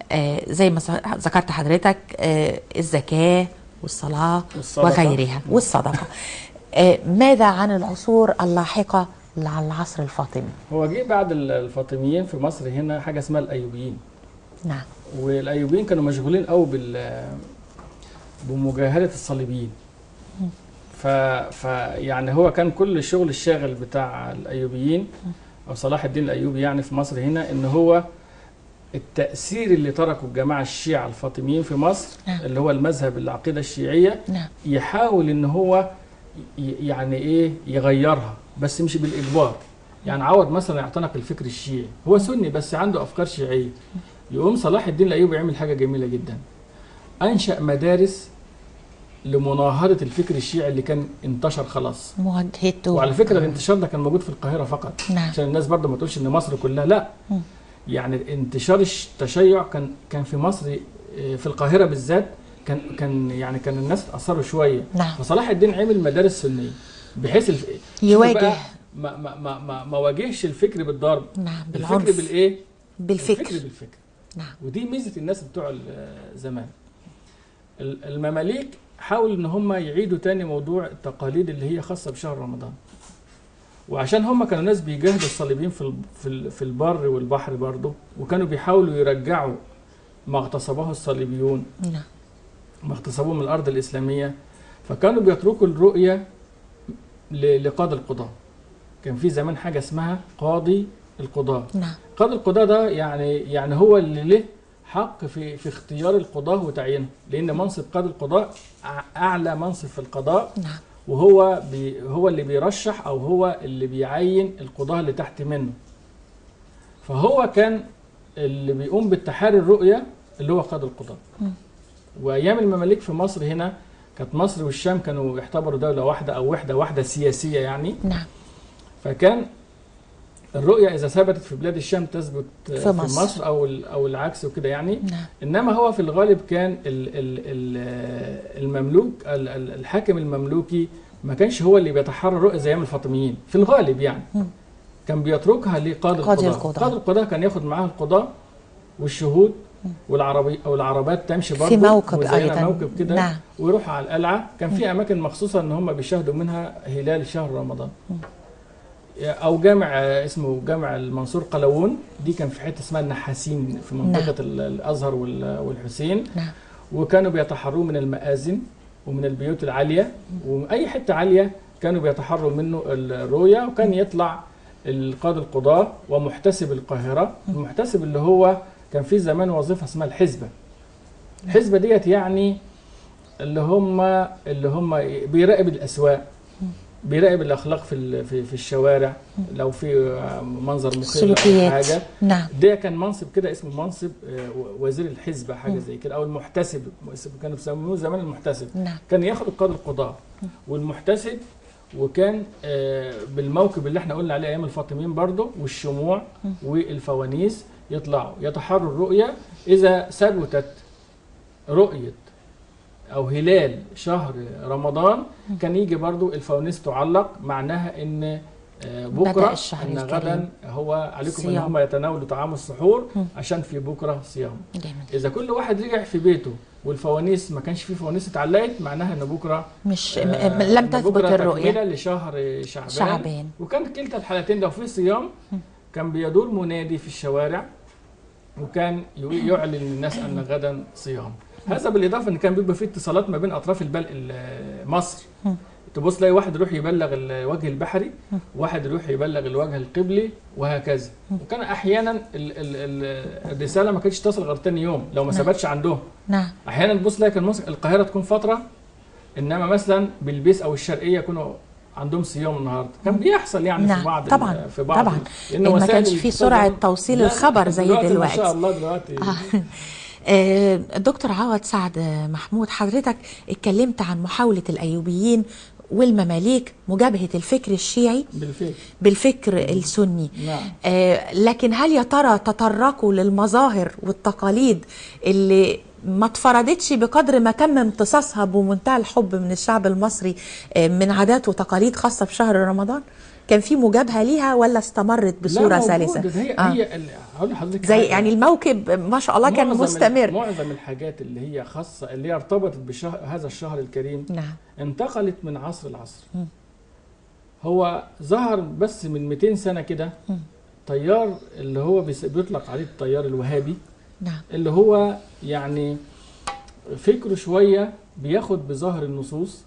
[SPEAKER 1] آه زي ما س- ذكرت حضرتك آه الزكاه والصلاه
[SPEAKER 2] والصدقة.
[SPEAKER 1] وغيرها والصدقه آه ماذا عن العصور اللاحقه على العصر الفاطمي
[SPEAKER 2] هو جه بعد ال- الفاطميين في مصر هنا حاجه اسمها الايوبيين
[SPEAKER 1] نعم
[SPEAKER 2] والايوبيين كانوا مشغولين قوي بال بمجاهده الصليبيين ف... ف يعني هو كان كل الشغل الشاغل بتاع الايوبيين او صلاح الدين الايوبي يعني في مصر هنا ان هو التاثير اللي تركه الجماعه الشيعه الفاطميين في مصر
[SPEAKER 1] نعم.
[SPEAKER 2] اللي هو المذهب العقيده الشيعيه
[SPEAKER 1] نعم
[SPEAKER 2] يحاول ان هو ي- يعني ايه يغيرها بس مش بالاجبار يعني عوض مثلا يعتنق الفكر الشيعي هو سني بس عنده افكار شيعيه يقوم صلاح الدين الايوبي يعمل حاجه جميله جدا انشا مدارس لمناهضه الفكر الشيعي اللي كان انتشر خلاص
[SPEAKER 1] مواجهته
[SPEAKER 2] وعلى فكره الانتشار ده كان موجود في القاهره فقط
[SPEAKER 1] نعم
[SPEAKER 2] عشان الناس برضه ما تقولش ان مصر كلها لا
[SPEAKER 1] مم.
[SPEAKER 2] يعني انتشار التشيع كان كان في مصر آه، في القاهره بالذات كان كان يعني كان الناس اتاثروا شويه
[SPEAKER 1] نعم
[SPEAKER 2] فصلاح الدين عمل مدارس سنيه بحيث الف... شوف
[SPEAKER 1] يواجه.
[SPEAKER 2] بقى ما ما ما ما, ما واجهش الفكر بالضرب
[SPEAKER 1] نعم
[SPEAKER 2] الفكر
[SPEAKER 1] بالعنف
[SPEAKER 2] بالايه؟
[SPEAKER 1] بالفكر
[SPEAKER 2] الفكر بالفكر
[SPEAKER 1] نعم
[SPEAKER 2] ودي ميزه الناس بتوع ال- زمان ال- المماليك حاولوا ان هم يعيدوا تاني موضوع التقاليد اللي هي خاصه بشهر رمضان وعشان هم كانوا ناس بيجاهدوا الصليبيين في ال- في ال- في البر والبحر برضه وكانوا بيحاولوا يرجعوا ما اغتصبه الصليبيون
[SPEAKER 1] نعم
[SPEAKER 2] ما اغتصبوه من الارض الاسلاميه فكانوا بيتركوا الرؤيه ل- لقاضي القضاه كان في زمان حاجه اسمها قاضي القضاه
[SPEAKER 1] نعم
[SPEAKER 2] قاضي القضاء ده يعني يعني هو اللي له حق في في اختيار القضاة وتعيينهم لأن منصب قاضي القضاء أع- أعلى منصب في القضاء
[SPEAKER 1] نعم
[SPEAKER 2] وهو بي هو اللي بيرشح أو هو اللي بيعين القضاة اللي تحت منه فهو كان اللي بيقوم بالتحري الرؤية اللي هو قاضي القضاء
[SPEAKER 1] مم.
[SPEAKER 2] وأيام المماليك في مصر هنا كانت مصر والشام كانوا يعتبروا دولة واحدة أو وحدة واحدة سياسية يعني
[SPEAKER 1] نعم
[SPEAKER 2] فكان الرؤية إذا ثبتت في بلاد الشام تثبت
[SPEAKER 1] في
[SPEAKER 2] في
[SPEAKER 1] مصر.
[SPEAKER 2] مصر, أو ال- أو العكس وكده يعني
[SPEAKER 1] نعم
[SPEAKER 2] إنما هو في الغالب كان ال ال ال المملوك ال- ال- الحاكم المملوكي ما كانش هو اللي بيتحرى الرؤية زي أيام الفاطميين في الغالب يعني
[SPEAKER 1] مم.
[SPEAKER 2] كان بيتركها لقاضي
[SPEAKER 1] قاضي
[SPEAKER 2] القضاء
[SPEAKER 1] القضاء.
[SPEAKER 2] قاضي القضاء كان ياخد معاه القضاء والشهود والعربي او العربات تمشي برضه
[SPEAKER 1] في موكب
[SPEAKER 2] وزينا
[SPEAKER 1] أيضا.
[SPEAKER 2] موكب كده
[SPEAKER 1] نعم.
[SPEAKER 2] ويروحوا على القلعه كان في اماكن مخصوصه ان هم بيشاهدوا منها هلال شهر رمضان او جامع آه، اسمه جامع المنصور قلاوون دي كان في حته اسمها النحاسين في منطقه ال- الازهر وال- والحسين
[SPEAKER 1] نعم
[SPEAKER 2] وكانوا بيتحروا من المآذن ومن البيوت العاليه واي حته عاليه كانوا بيتحروا منه الرؤيه وكان يطلع القاضي القضاة ومحتسب القاهرة المحتسب اللي هو كان في زمان وظيفة اسمها الحزبة الحزبة ديت يعني اللي هم اللي هم بيراقب الأسواق بيراقب الأخلاق في ال- في, في الشوارع لو في منظر مخيف أو
[SPEAKER 1] سلوكيات
[SPEAKER 2] حاجة
[SPEAKER 1] نعم
[SPEAKER 2] ده كان منصب كده اسمه منصب آه، وزير الحزبة حاجة زي كده أو المحتسب كانوا بيسموه زمان المحتسب
[SPEAKER 1] نعم
[SPEAKER 2] كان ياخد القاضي القضاء والمحتسب وكان آه، بالموكب اللي احنا قلنا عليه ايام الفاطميين برضه والشموع والفوانيس يطلعوا يتحروا الرؤيه اذا ثبتت رؤيه او هلال شهر رمضان كان يجي برضه الفوانيس تعلق معناها ان آه،
[SPEAKER 1] بدأ
[SPEAKER 2] بكره
[SPEAKER 1] الشهر
[SPEAKER 2] ان
[SPEAKER 1] الكريم.
[SPEAKER 2] غدا هو عليكم ان
[SPEAKER 1] صيام.
[SPEAKER 2] هم يتناولوا طعام السحور
[SPEAKER 1] مم.
[SPEAKER 2] عشان في بكره صيام
[SPEAKER 1] جميل
[SPEAKER 2] اذا كل واحد رجع في بيته والفوانيس ما كانش فيه فوانيس اتعلقت معناها ان بكره
[SPEAKER 1] مش
[SPEAKER 2] آه،
[SPEAKER 1] م- لم
[SPEAKER 2] إن
[SPEAKER 1] تثبت
[SPEAKER 2] بكرة
[SPEAKER 1] الرؤية
[SPEAKER 2] تكملة لشهر شعبان,
[SPEAKER 1] شعبان
[SPEAKER 2] وكان كلتا الحالتين لو في صيام كان بيدور منادي في الشوارع وكان ي- يعلن للناس ان غدا صيام هذا بالاضافه ان كان بيبقى في اتصالات ما بين اطراف البلد مصر
[SPEAKER 1] مم.
[SPEAKER 2] تبص تلاقي واحد يروح يبلغ الوجه البحري واحد يروح يبلغ الوجه القبلي وهكذا وكان احيانا ال ال ال الرساله ما كانتش تصل غير تاني يوم لو ما
[SPEAKER 1] نعم.
[SPEAKER 2] ثبتش عندهم
[SPEAKER 1] نعم
[SPEAKER 2] احيانا تبص تلاقي كان مصر القاهره تكون فتره انما مثلا بلبيس او الشرقيه يكونوا عندهم صيام النهارده كان بيحصل يعني
[SPEAKER 1] نعم،
[SPEAKER 2] في بعض
[SPEAKER 1] طبعاً،
[SPEAKER 2] ال- في بعض
[SPEAKER 1] طبعاً.
[SPEAKER 2] لأن
[SPEAKER 1] إن ما
[SPEAKER 2] وسائل
[SPEAKER 1] كانش في
[SPEAKER 2] الاتصال
[SPEAKER 1] سرعة
[SPEAKER 2] زمان-
[SPEAKER 1] توصيل
[SPEAKER 2] لا،
[SPEAKER 1] الخبر زي
[SPEAKER 2] ما
[SPEAKER 1] دلوقتي.
[SPEAKER 2] شاء الله دلوقتي
[SPEAKER 1] آه. آه، الدكتور عوض سعد محمود حضرتك اتكلمت عن محاولة الأيوبيين والمماليك مجابهة الفكر الشيعي
[SPEAKER 2] بالفعل
[SPEAKER 1] بالفكر السني
[SPEAKER 2] نعم
[SPEAKER 1] آه، لكن هل يا ترى تطرقوا للمظاهر والتقاليد اللي ما اتفرضتش بقدر ما تم امتصاصها بمنتهى الحب من الشعب المصري آه، من عادات وتقاليد خاصه بشهر رمضان كان في مجابهه ليها ولا استمرت
[SPEAKER 2] لا،
[SPEAKER 1] بصوره
[SPEAKER 2] موجود.
[SPEAKER 1] سلسه
[SPEAKER 2] ده هي
[SPEAKER 1] آه.
[SPEAKER 2] هي ال- هقول لحضرتك
[SPEAKER 1] زي
[SPEAKER 2] حاجة.
[SPEAKER 1] يعني الموكب ما شاء الله كان
[SPEAKER 2] معظم ال-
[SPEAKER 1] مستمر
[SPEAKER 2] معظم الحاجات اللي هي خاصه اللي هي ارتبطت بشهر هذا الشهر الكريم
[SPEAKER 1] نعم
[SPEAKER 2] انتقلت من عصر لعصر هو ظهر بس من 200 سنه كده تيار اللي هو بيس- بيطلق عليه التيار الوهابي
[SPEAKER 1] نعم
[SPEAKER 2] اللي هو يعني فكره شويه بياخد بظاهر النصوص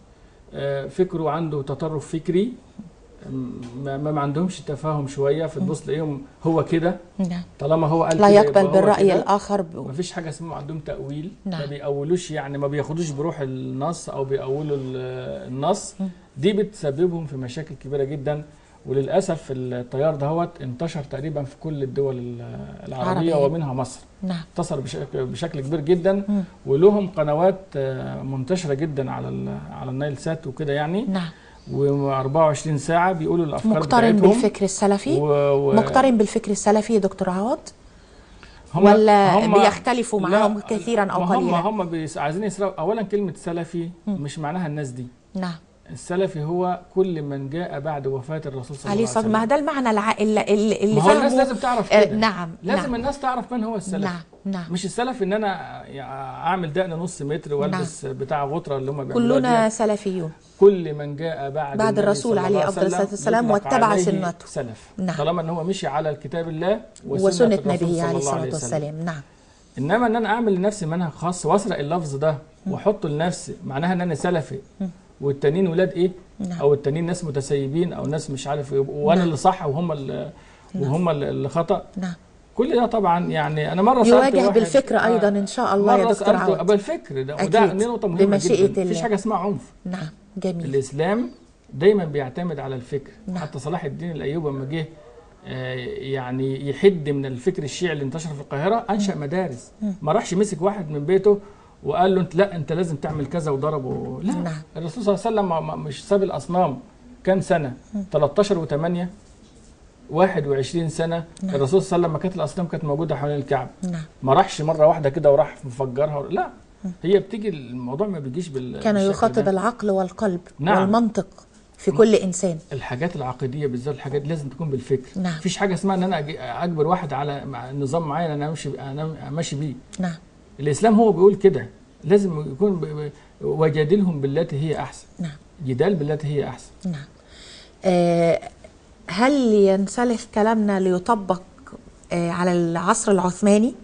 [SPEAKER 2] آه، فكره عنده تطرف فكري ما, ما عندهمش تفاهم شويه فتبص تلاقيهم هو كده
[SPEAKER 1] نعم
[SPEAKER 2] طالما هو قال
[SPEAKER 1] لا
[SPEAKER 2] كده
[SPEAKER 1] يقبل
[SPEAKER 2] يبقى هو
[SPEAKER 1] بالراي
[SPEAKER 2] كده.
[SPEAKER 1] الاخر ب...
[SPEAKER 2] مفيش حاجه اسمها عندهم تاويل
[SPEAKER 1] نعم.
[SPEAKER 2] ما بيأولوش يعني ما بياخدوش بروح النص او بيأولوا ال- النص دي بتسببهم في مشاكل كبيره جدا وللاسف التيار دهوت انتشر تقريبا في كل الدول ال- العربيه
[SPEAKER 1] عربية.
[SPEAKER 2] ومنها مصر
[SPEAKER 1] نعم
[SPEAKER 2] انتصر بشكل, بشكل كبير جدا ولهم قنوات آه، منتشره جدا على ال- على النايل سات وكده يعني
[SPEAKER 1] نعم
[SPEAKER 2] و24 ساعه بيقولوا الافكار
[SPEAKER 1] مقترن
[SPEAKER 2] بتاعتهم
[SPEAKER 1] بالفكر السلفي
[SPEAKER 2] و... و...
[SPEAKER 1] مقترن بالفكر السلفي يا دكتور عوض
[SPEAKER 2] هم
[SPEAKER 1] ولا
[SPEAKER 2] هم
[SPEAKER 1] بيختلفوا معاهم
[SPEAKER 2] لا،
[SPEAKER 1] كثيراً أو
[SPEAKER 2] ما
[SPEAKER 1] قليلاً؟
[SPEAKER 2] هم هم بيس- عايزين يسرقوا اولا كلمه سلفي مش معناها الناس دي
[SPEAKER 1] نعم
[SPEAKER 2] السلفي هو كل من جاء بعد وفاه الرسول صلى الله
[SPEAKER 1] عليه
[SPEAKER 2] عليه
[SPEAKER 1] الصلاه
[SPEAKER 2] وسلم
[SPEAKER 1] ما ده المعنى الع... اللي, اللي اللي
[SPEAKER 2] ما هو الناس
[SPEAKER 1] فهمه-
[SPEAKER 2] لازم تعرف
[SPEAKER 1] آه،
[SPEAKER 2] كده
[SPEAKER 1] نعم
[SPEAKER 2] لازم
[SPEAKER 1] نعم
[SPEAKER 2] الناس تعرف من هو السلفي
[SPEAKER 1] نعم نعم
[SPEAKER 2] مش السلفي ان انا اعمل دقن نص متر والبس بتاع غطره اللي هم بيعملوها
[SPEAKER 1] كلنا
[SPEAKER 2] ديت.
[SPEAKER 1] سلفيون
[SPEAKER 2] كل من جاء بعد
[SPEAKER 1] بعد
[SPEAKER 2] النبي
[SPEAKER 1] الرسول
[SPEAKER 2] صلى الله
[SPEAKER 1] عليه أفضل
[SPEAKER 2] وسلم
[SPEAKER 1] الصلاة والسلام
[SPEAKER 2] يطلق
[SPEAKER 1] واتبع
[SPEAKER 2] عليه
[SPEAKER 1] سنته.
[SPEAKER 2] سلف
[SPEAKER 1] نعم.
[SPEAKER 2] طالما ان هو مشي على كتاب الله وسنه,
[SPEAKER 1] وسنه
[SPEAKER 2] الرسول
[SPEAKER 1] نبيه
[SPEAKER 2] صلى
[SPEAKER 1] عليه
[SPEAKER 2] الله
[SPEAKER 1] الصلاه
[SPEAKER 2] عليه وسلم.
[SPEAKER 1] والسلام نعم
[SPEAKER 2] انما ان انا اعمل لنفسي منهج خاص واسرق اللفظ ده واحطه لنفسي معناها ان انا سلفي والتانيين ولاد ايه
[SPEAKER 1] نعم.
[SPEAKER 2] او التانيين ناس متسيبين او ناس مش عارف ايه وانا
[SPEAKER 1] نعم.
[SPEAKER 2] اللي صح وهم اللي وهم اللي اللي خطا
[SPEAKER 1] نعم
[SPEAKER 2] كل ده طبعا يعني انا مره سالت
[SPEAKER 1] يواجه
[SPEAKER 2] واحد-
[SPEAKER 1] بالفكر
[SPEAKER 2] آه،
[SPEAKER 1] ايضا ان شاء الله يا
[SPEAKER 2] مرة
[SPEAKER 1] دكتور
[SPEAKER 2] سألته
[SPEAKER 1] عوض
[SPEAKER 2] بالفكر ده وده
[SPEAKER 1] أكيد.
[SPEAKER 2] دي نقطه مهمه
[SPEAKER 1] بمشيئة
[SPEAKER 2] جدا مفيش
[SPEAKER 1] الله.
[SPEAKER 2] حاجه اسمها عنف
[SPEAKER 1] نعم جميل
[SPEAKER 2] الاسلام دايما بيعتمد على الفكر
[SPEAKER 1] نعم.
[SPEAKER 2] حتى صلاح الدين الايوبي لما جه آه، يعني يحد من الفكر الشيعي اللي انتشر في القاهره انشا مدارس ما راحش مسك واحد من بيته وقال له انت لا انت لازم تعمل كذا وضربه لا
[SPEAKER 1] نعم.
[SPEAKER 2] الرسول صلى الله عليه وسلم ما- ما- مش ساب الاصنام كام سنه 13 و8 21 سنه
[SPEAKER 1] نعم.
[SPEAKER 2] الرسول صلى الله عليه وسلم ما كانت الاصنام كانت موجوده حوالين الكعبه
[SPEAKER 1] نعم
[SPEAKER 2] ما راحش مره واحده كده وراح مفجرها لا هي بتيجي الموضوع ما بيجيش بال
[SPEAKER 1] كان
[SPEAKER 2] بالشكل
[SPEAKER 1] يخاطب
[SPEAKER 2] ده.
[SPEAKER 1] العقل والقلب
[SPEAKER 2] نعم.
[SPEAKER 1] والمنطق في كل انسان
[SPEAKER 2] الحاجات العقديه بالذات الحاجات دي لازم تكون بالفكر
[SPEAKER 1] نعم.
[SPEAKER 2] مفيش حاجه اسمها ان انا أجي- اجبر واحد على مع نظام معين انا امشي انا ماشي بيه
[SPEAKER 1] نعم
[SPEAKER 2] الاسلام هو بيقول كده لازم يكون ب- ب- وجادلهم بالتي هي احسن
[SPEAKER 1] نعم
[SPEAKER 2] جدال بالتي هي احسن
[SPEAKER 1] نعم آه هل ينسلخ كلامنا ليطبق آه على العصر العثماني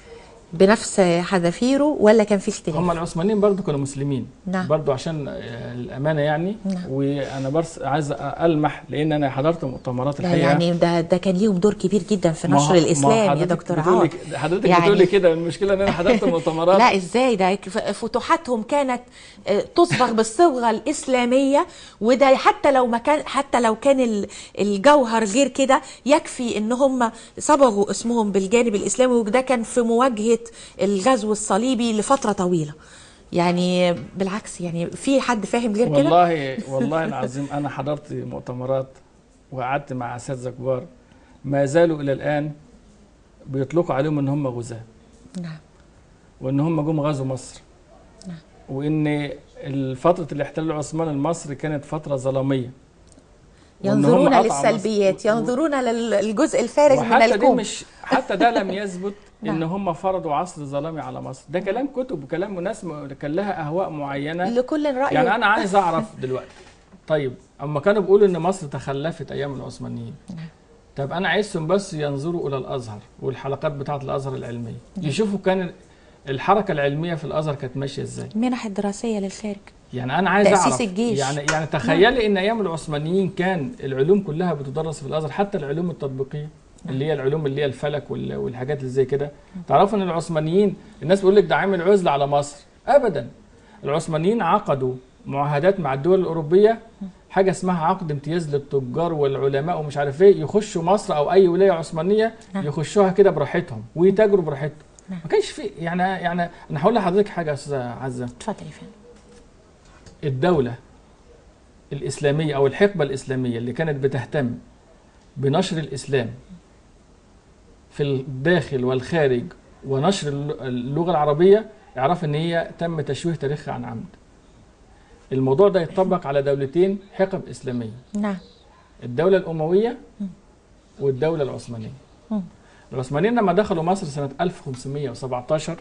[SPEAKER 1] بنفس حذافيره ولا كان في اختلاف؟
[SPEAKER 2] هم العثمانيين برضو كانوا مسلمين
[SPEAKER 1] نعم.
[SPEAKER 2] برضو عشان آه، الامانه يعني
[SPEAKER 1] نعم.
[SPEAKER 2] وانا بس عايز المح لان انا حضرت مؤتمرات
[SPEAKER 1] لا
[SPEAKER 2] الحقيقه
[SPEAKER 1] يعني ده ده كان ليهم دور كبير جدا في
[SPEAKER 2] ما
[SPEAKER 1] نشر
[SPEAKER 2] هو- ما
[SPEAKER 1] الاسلام يا
[SPEAKER 2] حضرتك
[SPEAKER 1] دكتور
[SPEAKER 2] بتقولي
[SPEAKER 1] عوض
[SPEAKER 2] ك- حضرتك
[SPEAKER 1] يعني-
[SPEAKER 2] بتقولي كده المشكله ان انا حضرت مؤتمرات
[SPEAKER 1] لا ازاي ده ف- فتوحاتهم كانت آه، تصبغ بالصبغه الاسلاميه وده حتى لو ما كان حتى لو كان ال- الجوهر غير كده يكفي ان هم صبغوا اسمهم بالجانب الاسلامي وده كان في مواجهه الغزو الصليبي لفتره طويله يعني بالعكس يعني في حد فاهم غير كده
[SPEAKER 2] والله والله العظيم انا حضرت مؤتمرات وقعدت مع اساتذه كبار ما زالوا الى الان بيطلقوا عليهم ان هم غزاة
[SPEAKER 1] نعم
[SPEAKER 2] وان هم جم غزوا مصر
[SPEAKER 1] نعم.
[SPEAKER 2] وان فتره الاحتلال العثماني المصري كانت فتره ظلاميه وإن هم
[SPEAKER 1] ينظرون
[SPEAKER 2] قطعوا
[SPEAKER 1] للسلبيات
[SPEAKER 2] مصر. و-
[SPEAKER 1] ينظرون للجزء الفارغ من
[SPEAKER 2] وحتى دي
[SPEAKER 1] الكون
[SPEAKER 2] مش حتى ده لم يثبت ان
[SPEAKER 1] نعم.
[SPEAKER 2] هم فرضوا عصر ظلامي على مصر ده كلام كتب وكلام ناس م- كان لها اهواء معينه
[SPEAKER 1] لكل رأي
[SPEAKER 2] يعني انا عايز اعرف دلوقتي طيب اما كانوا بيقولوا ان مصر تخلفت ايام العثمانيين طب انا عايزهم بس ينظروا الى الازهر والحلقات بتاعه الازهر العلميه يشوفوا كان الحركه العلميه في الازهر كانت ماشيه ازاي
[SPEAKER 1] المنح الدراسيه للخارج
[SPEAKER 2] يعني انا عايز
[SPEAKER 1] تأسيس
[SPEAKER 2] اعرف
[SPEAKER 1] الجيش.
[SPEAKER 2] يعني يعني تخيلي ان ايام العثمانيين كان العلوم كلها بتدرس في الازهر حتى العلوم التطبيقيه اللي هي العلوم اللي هي الفلك وال- والحاجات اللي زي كده تعرفوا ان العثمانيين الناس بيقول لك ده عامل عزله على مصر ابدا العثمانيين عقدوا معاهدات مع الدول الاوروبيه حاجه اسمها عقد امتياز للتجار والعلماء ومش عارف ايه يخشوا مصر او اي ولايه عثمانيه
[SPEAKER 1] نعم.
[SPEAKER 2] يخشوها كده براحتهم ويتاجروا براحتهم
[SPEAKER 1] نعم.
[SPEAKER 2] ما كانش في يعني يعني انا هقول لحضرتك حاجه يا استاذه عزه
[SPEAKER 1] اتفضل يا فندم
[SPEAKER 2] الدولة الإسلامية أو الحقبة الإسلامية اللي كانت بتهتم بنشر الإسلام في الداخل والخارج ونشر الل- اللغه العربيه يعرف ان هي تم تشويه تاريخها عن عمد الموضوع ده يتطبق على دولتين حقب اسلاميه
[SPEAKER 1] نعم
[SPEAKER 2] الدوله الامويه والدوله العثمانيه
[SPEAKER 1] مم.
[SPEAKER 2] العثمانيين لما دخلوا مصر سنه 1517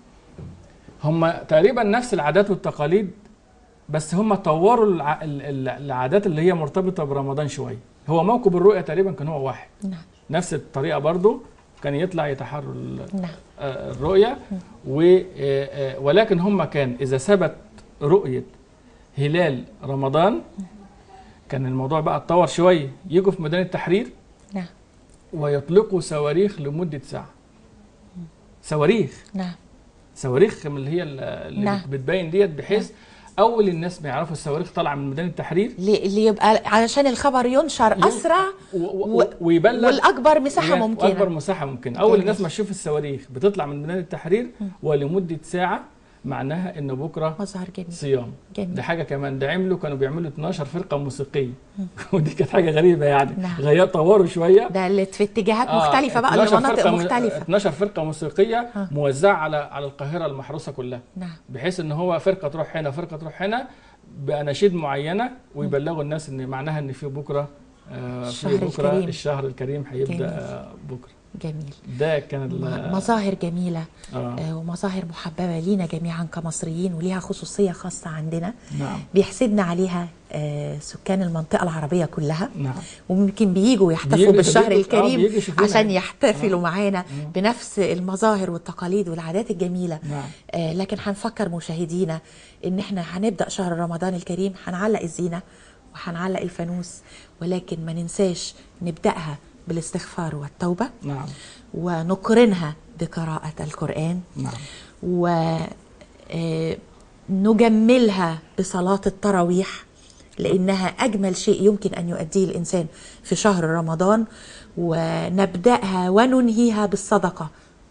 [SPEAKER 2] هم تقريبا نفس العادات والتقاليد بس هم طوروا الع... ال- ال- العادات اللي هي مرتبطه برمضان شويه هو موكب الرؤيه تقريبا كان هو واحد
[SPEAKER 1] نعم
[SPEAKER 2] نفس الطريقه برضو كان يطلع يتحروا ال-
[SPEAKER 1] نعم
[SPEAKER 2] آه، الرؤيه و... آه، آه، ولكن هم كان اذا ثبت رؤيه هلال رمضان كان الموضوع بقى اتطور شويه يجوا في ميدان التحرير
[SPEAKER 1] نعم
[SPEAKER 2] ويطلقوا صواريخ لمده ساعه صواريخ
[SPEAKER 1] نعم
[SPEAKER 2] صواريخ من اللي هي ال- اللي
[SPEAKER 1] نعم.
[SPEAKER 2] بتبين ديت بحيث اول الناس ما يعرفوا الصواريخ طالعه من ميدان التحرير
[SPEAKER 1] لي- ليبقى علشان الخبر ينشر
[SPEAKER 2] ين-
[SPEAKER 1] اسرع
[SPEAKER 2] و- و-
[SPEAKER 1] و-
[SPEAKER 2] ويبلغ
[SPEAKER 1] والاكبر مساحه
[SPEAKER 2] يعني
[SPEAKER 1] ممكنه
[SPEAKER 2] اكبر مساحه ممكنه اول
[SPEAKER 1] جميل.
[SPEAKER 2] الناس ما تشوف الصواريخ بتطلع من ميدان التحرير ولمده ساعه معناها ان بكره
[SPEAKER 1] مظهر جميل
[SPEAKER 2] صيام
[SPEAKER 1] جميل
[SPEAKER 2] دي حاجه كمان ده عملوا كانوا بيعملوا 12 فرقه موسيقيه ودي كانت حاجه غريبه يعني
[SPEAKER 1] نعم.
[SPEAKER 2] غير طوروا شويه
[SPEAKER 1] ده اللي في اتجاهات
[SPEAKER 2] آه،
[SPEAKER 1] مختلفه بقى
[SPEAKER 2] 12
[SPEAKER 1] لمناطق
[SPEAKER 2] فرقة م-
[SPEAKER 1] مختلفه
[SPEAKER 2] 12 فرقه موسيقيه
[SPEAKER 1] آه.
[SPEAKER 2] موزعه على على القاهره المحروسه كلها
[SPEAKER 1] نعم
[SPEAKER 2] بحيث ان هو فرقه تروح هنا فرقه تروح هنا باناشيد معينه ويبلغوا الناس ان معناها ان في بكره آه، في
[SPEAKER 1] الشهر
[SPEAKER 2] بكره
[SPEAKER 1] الكريم.
[SPEAKER 2] الشهر الكريم
[SPEAKER 1] جميل.
[SPEAKER 2] هيبدا آه، بكره
[SPEAKER 1] جميل
[SPEAKER 2] ده كان
[SPEAKER 1] م-
[SPEAKER 2] ال-
[SPEAKER 1] مظاهر جميله
[SPEAKER 2] آه.
[SPEAKER 1] آه، ومظاهر محببه لينا جميعا كمصريين وليها خصوصيه خاصه عندنا
[SPEAKER 2] نعم
[SPEAKER 1] بيحسدنا عليها آه، سكان المنطقه العربيه كلها
[SPEAKER 2] نعم
[SPEAKER 1] وممكن بييجوا يحتفلوا
[SPEAKER 2] بيجوا-
[SPEAKER 1] بالشهر
[SPEAKER 2] بيجوا- آه،
[SPEAKER 1] الكريم
[SPEAKER 2] بيجوا يشوفونا.
[SPEAKER 1] عشان يحتفلوا معانا بنفس المظاهر والتقاليد والعادات الجميله
[SPEAKER 2] نعم
[SPEAKER 1] آه، لكن هنفكر مشاهدينا ان احنا هنبدا شهر رمضان الكريم هنعلق الزينه وهنعلق الفانوس ولكن ما ننساش نبداها بالاستغفار والتوبه
[SPEAKER 2] نعم
[SPEAKER 1] ونقرنها بقراءه القران
[SPEAKER 2] نعم
[SPEAKER 1] و آه، نجملها بصلاة التراويح لأنها أجمل شيء يمكن أن يؤديه الإنسان في شهر رمضان ونبدأها وننهيها بالصدقة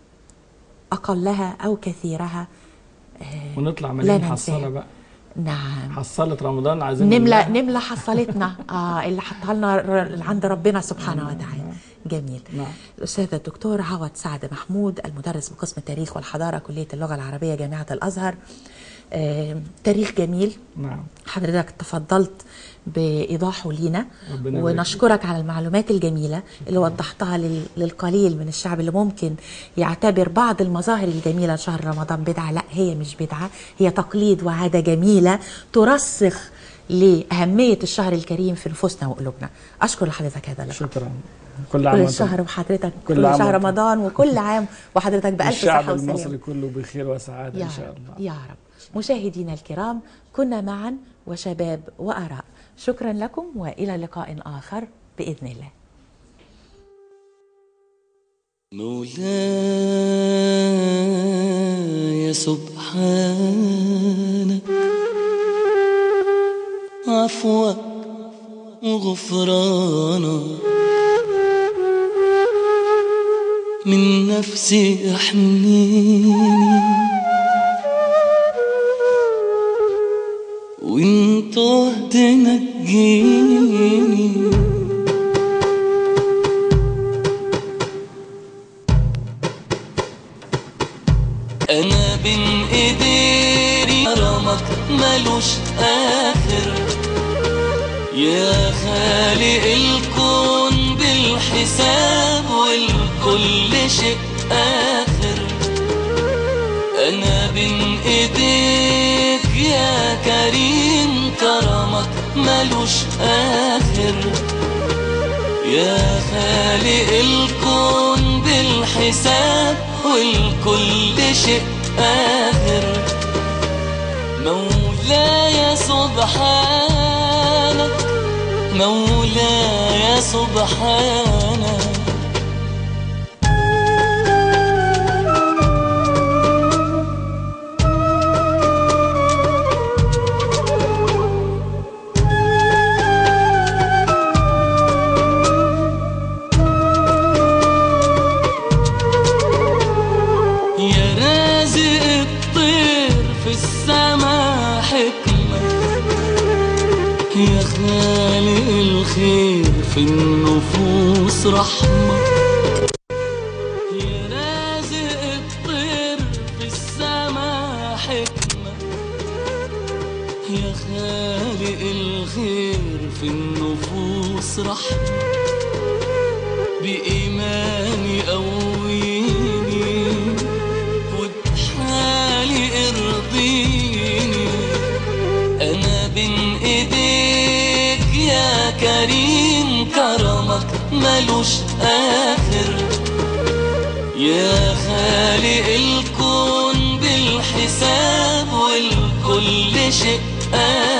[SPEAKER 1] أقلها أو كثيرها
[SPEAKER 2] ونطلع
[SPEAKER 1] لا
[SPEAKER 2] مليان
[SPEAKER 1] ننساه.
[SPEAKER 2] حصاله بقى
[SPEAKER 1] نعم
[SPEAKER 2] حصاله رمضان عايزين
[SPEAKER 1] نملى
[SPEAKER 2] نملاها.
[SPEAKER 1] نملى حصلتنا آه اللي حطها لنا ر- عند ربنا سبحانه وتعالى جميل
[SPEAKER 2] نعم
[SPEAKER 1] الأستاذ الدكتور عوض سعد محمود المدرس بقسم التاريخ والحضارة كلية اللغة العربية جامعة الأزهر آه، تاريخ جميل
[SPEAKER 2] نعم
[SPEAKER 1] حضرتك تفضلت بإيضاحه لينا
[SPEAKER 2] ربنا يبارك
[SPEAKER 1] ونشكرك على المعلومات الجميلة اللي وضحتها لل- للقليل من الشعب اللي ممكن يعتبر بعض المظاهر الجميلة لشهر رمضان بدعة لا هي مش بدعة هي تقليد وعادة جميلة ترسخ لأهمية الشهر الكريم في نفوسنا وقلوبنا أشكر لحضرتك هذا اللقاء
[SPEAKER 2] شكرا كل عام
[SPEAKER 1] كل
[SPEAKER 2] وأنتم-
[SPEAKER 1] شهر وحضرتك
[SPEAKER 2] كل
[SPEAKER 1] كل,
[SPEAKER 2] عام
[SPEAKER 1] شهر
[SPEAKER 2] وأنتم-
[SPEAKER 1] رمضان وكل عام وحضرتك بألف
[SPEAKER 2] الشعب
[SPEAKER 1] صحة
[SPEAKER 2] المصري
[SPEAKER 1] وسلامة
[SPEAKER 2] كله بخير وسعاده
[SPEAKER 1] يا
[SPEAKER 2] ان شاء
[SPEAKER 1] رب
[SPEAKER 2] الله
[SPEAKER 1] يا رب مشاهدينا الكرام كنا معا وشباب وآراء شكرا لكم وإلى لقاء آخر بإذن الله
[SPEAKER 4] مولاي سبحانك عفوك وغفرانك من نفسي احميني وان تهت نجيني انا بين ايديري كرمك ملوش اخر يا خالق الكون بالحساب والكل شيء اخر انا بين ايديك يا كريم كرمك ملوش اخر يا خالق الكون بالحساب والكل شيء آخر مولاي سبحانك مولاي سبحانك يا رازق الطير في السما حكمة يا خالق الخير في النفوس رحمة يا رازق الطير يا خالق الخير في النفوس رحمة بإيماني قويني وبحالي ارضيني أنا بين إيديك يا كريم كرمك ملوش آخر يا خالق الكون بالحساب والكل شيء آخر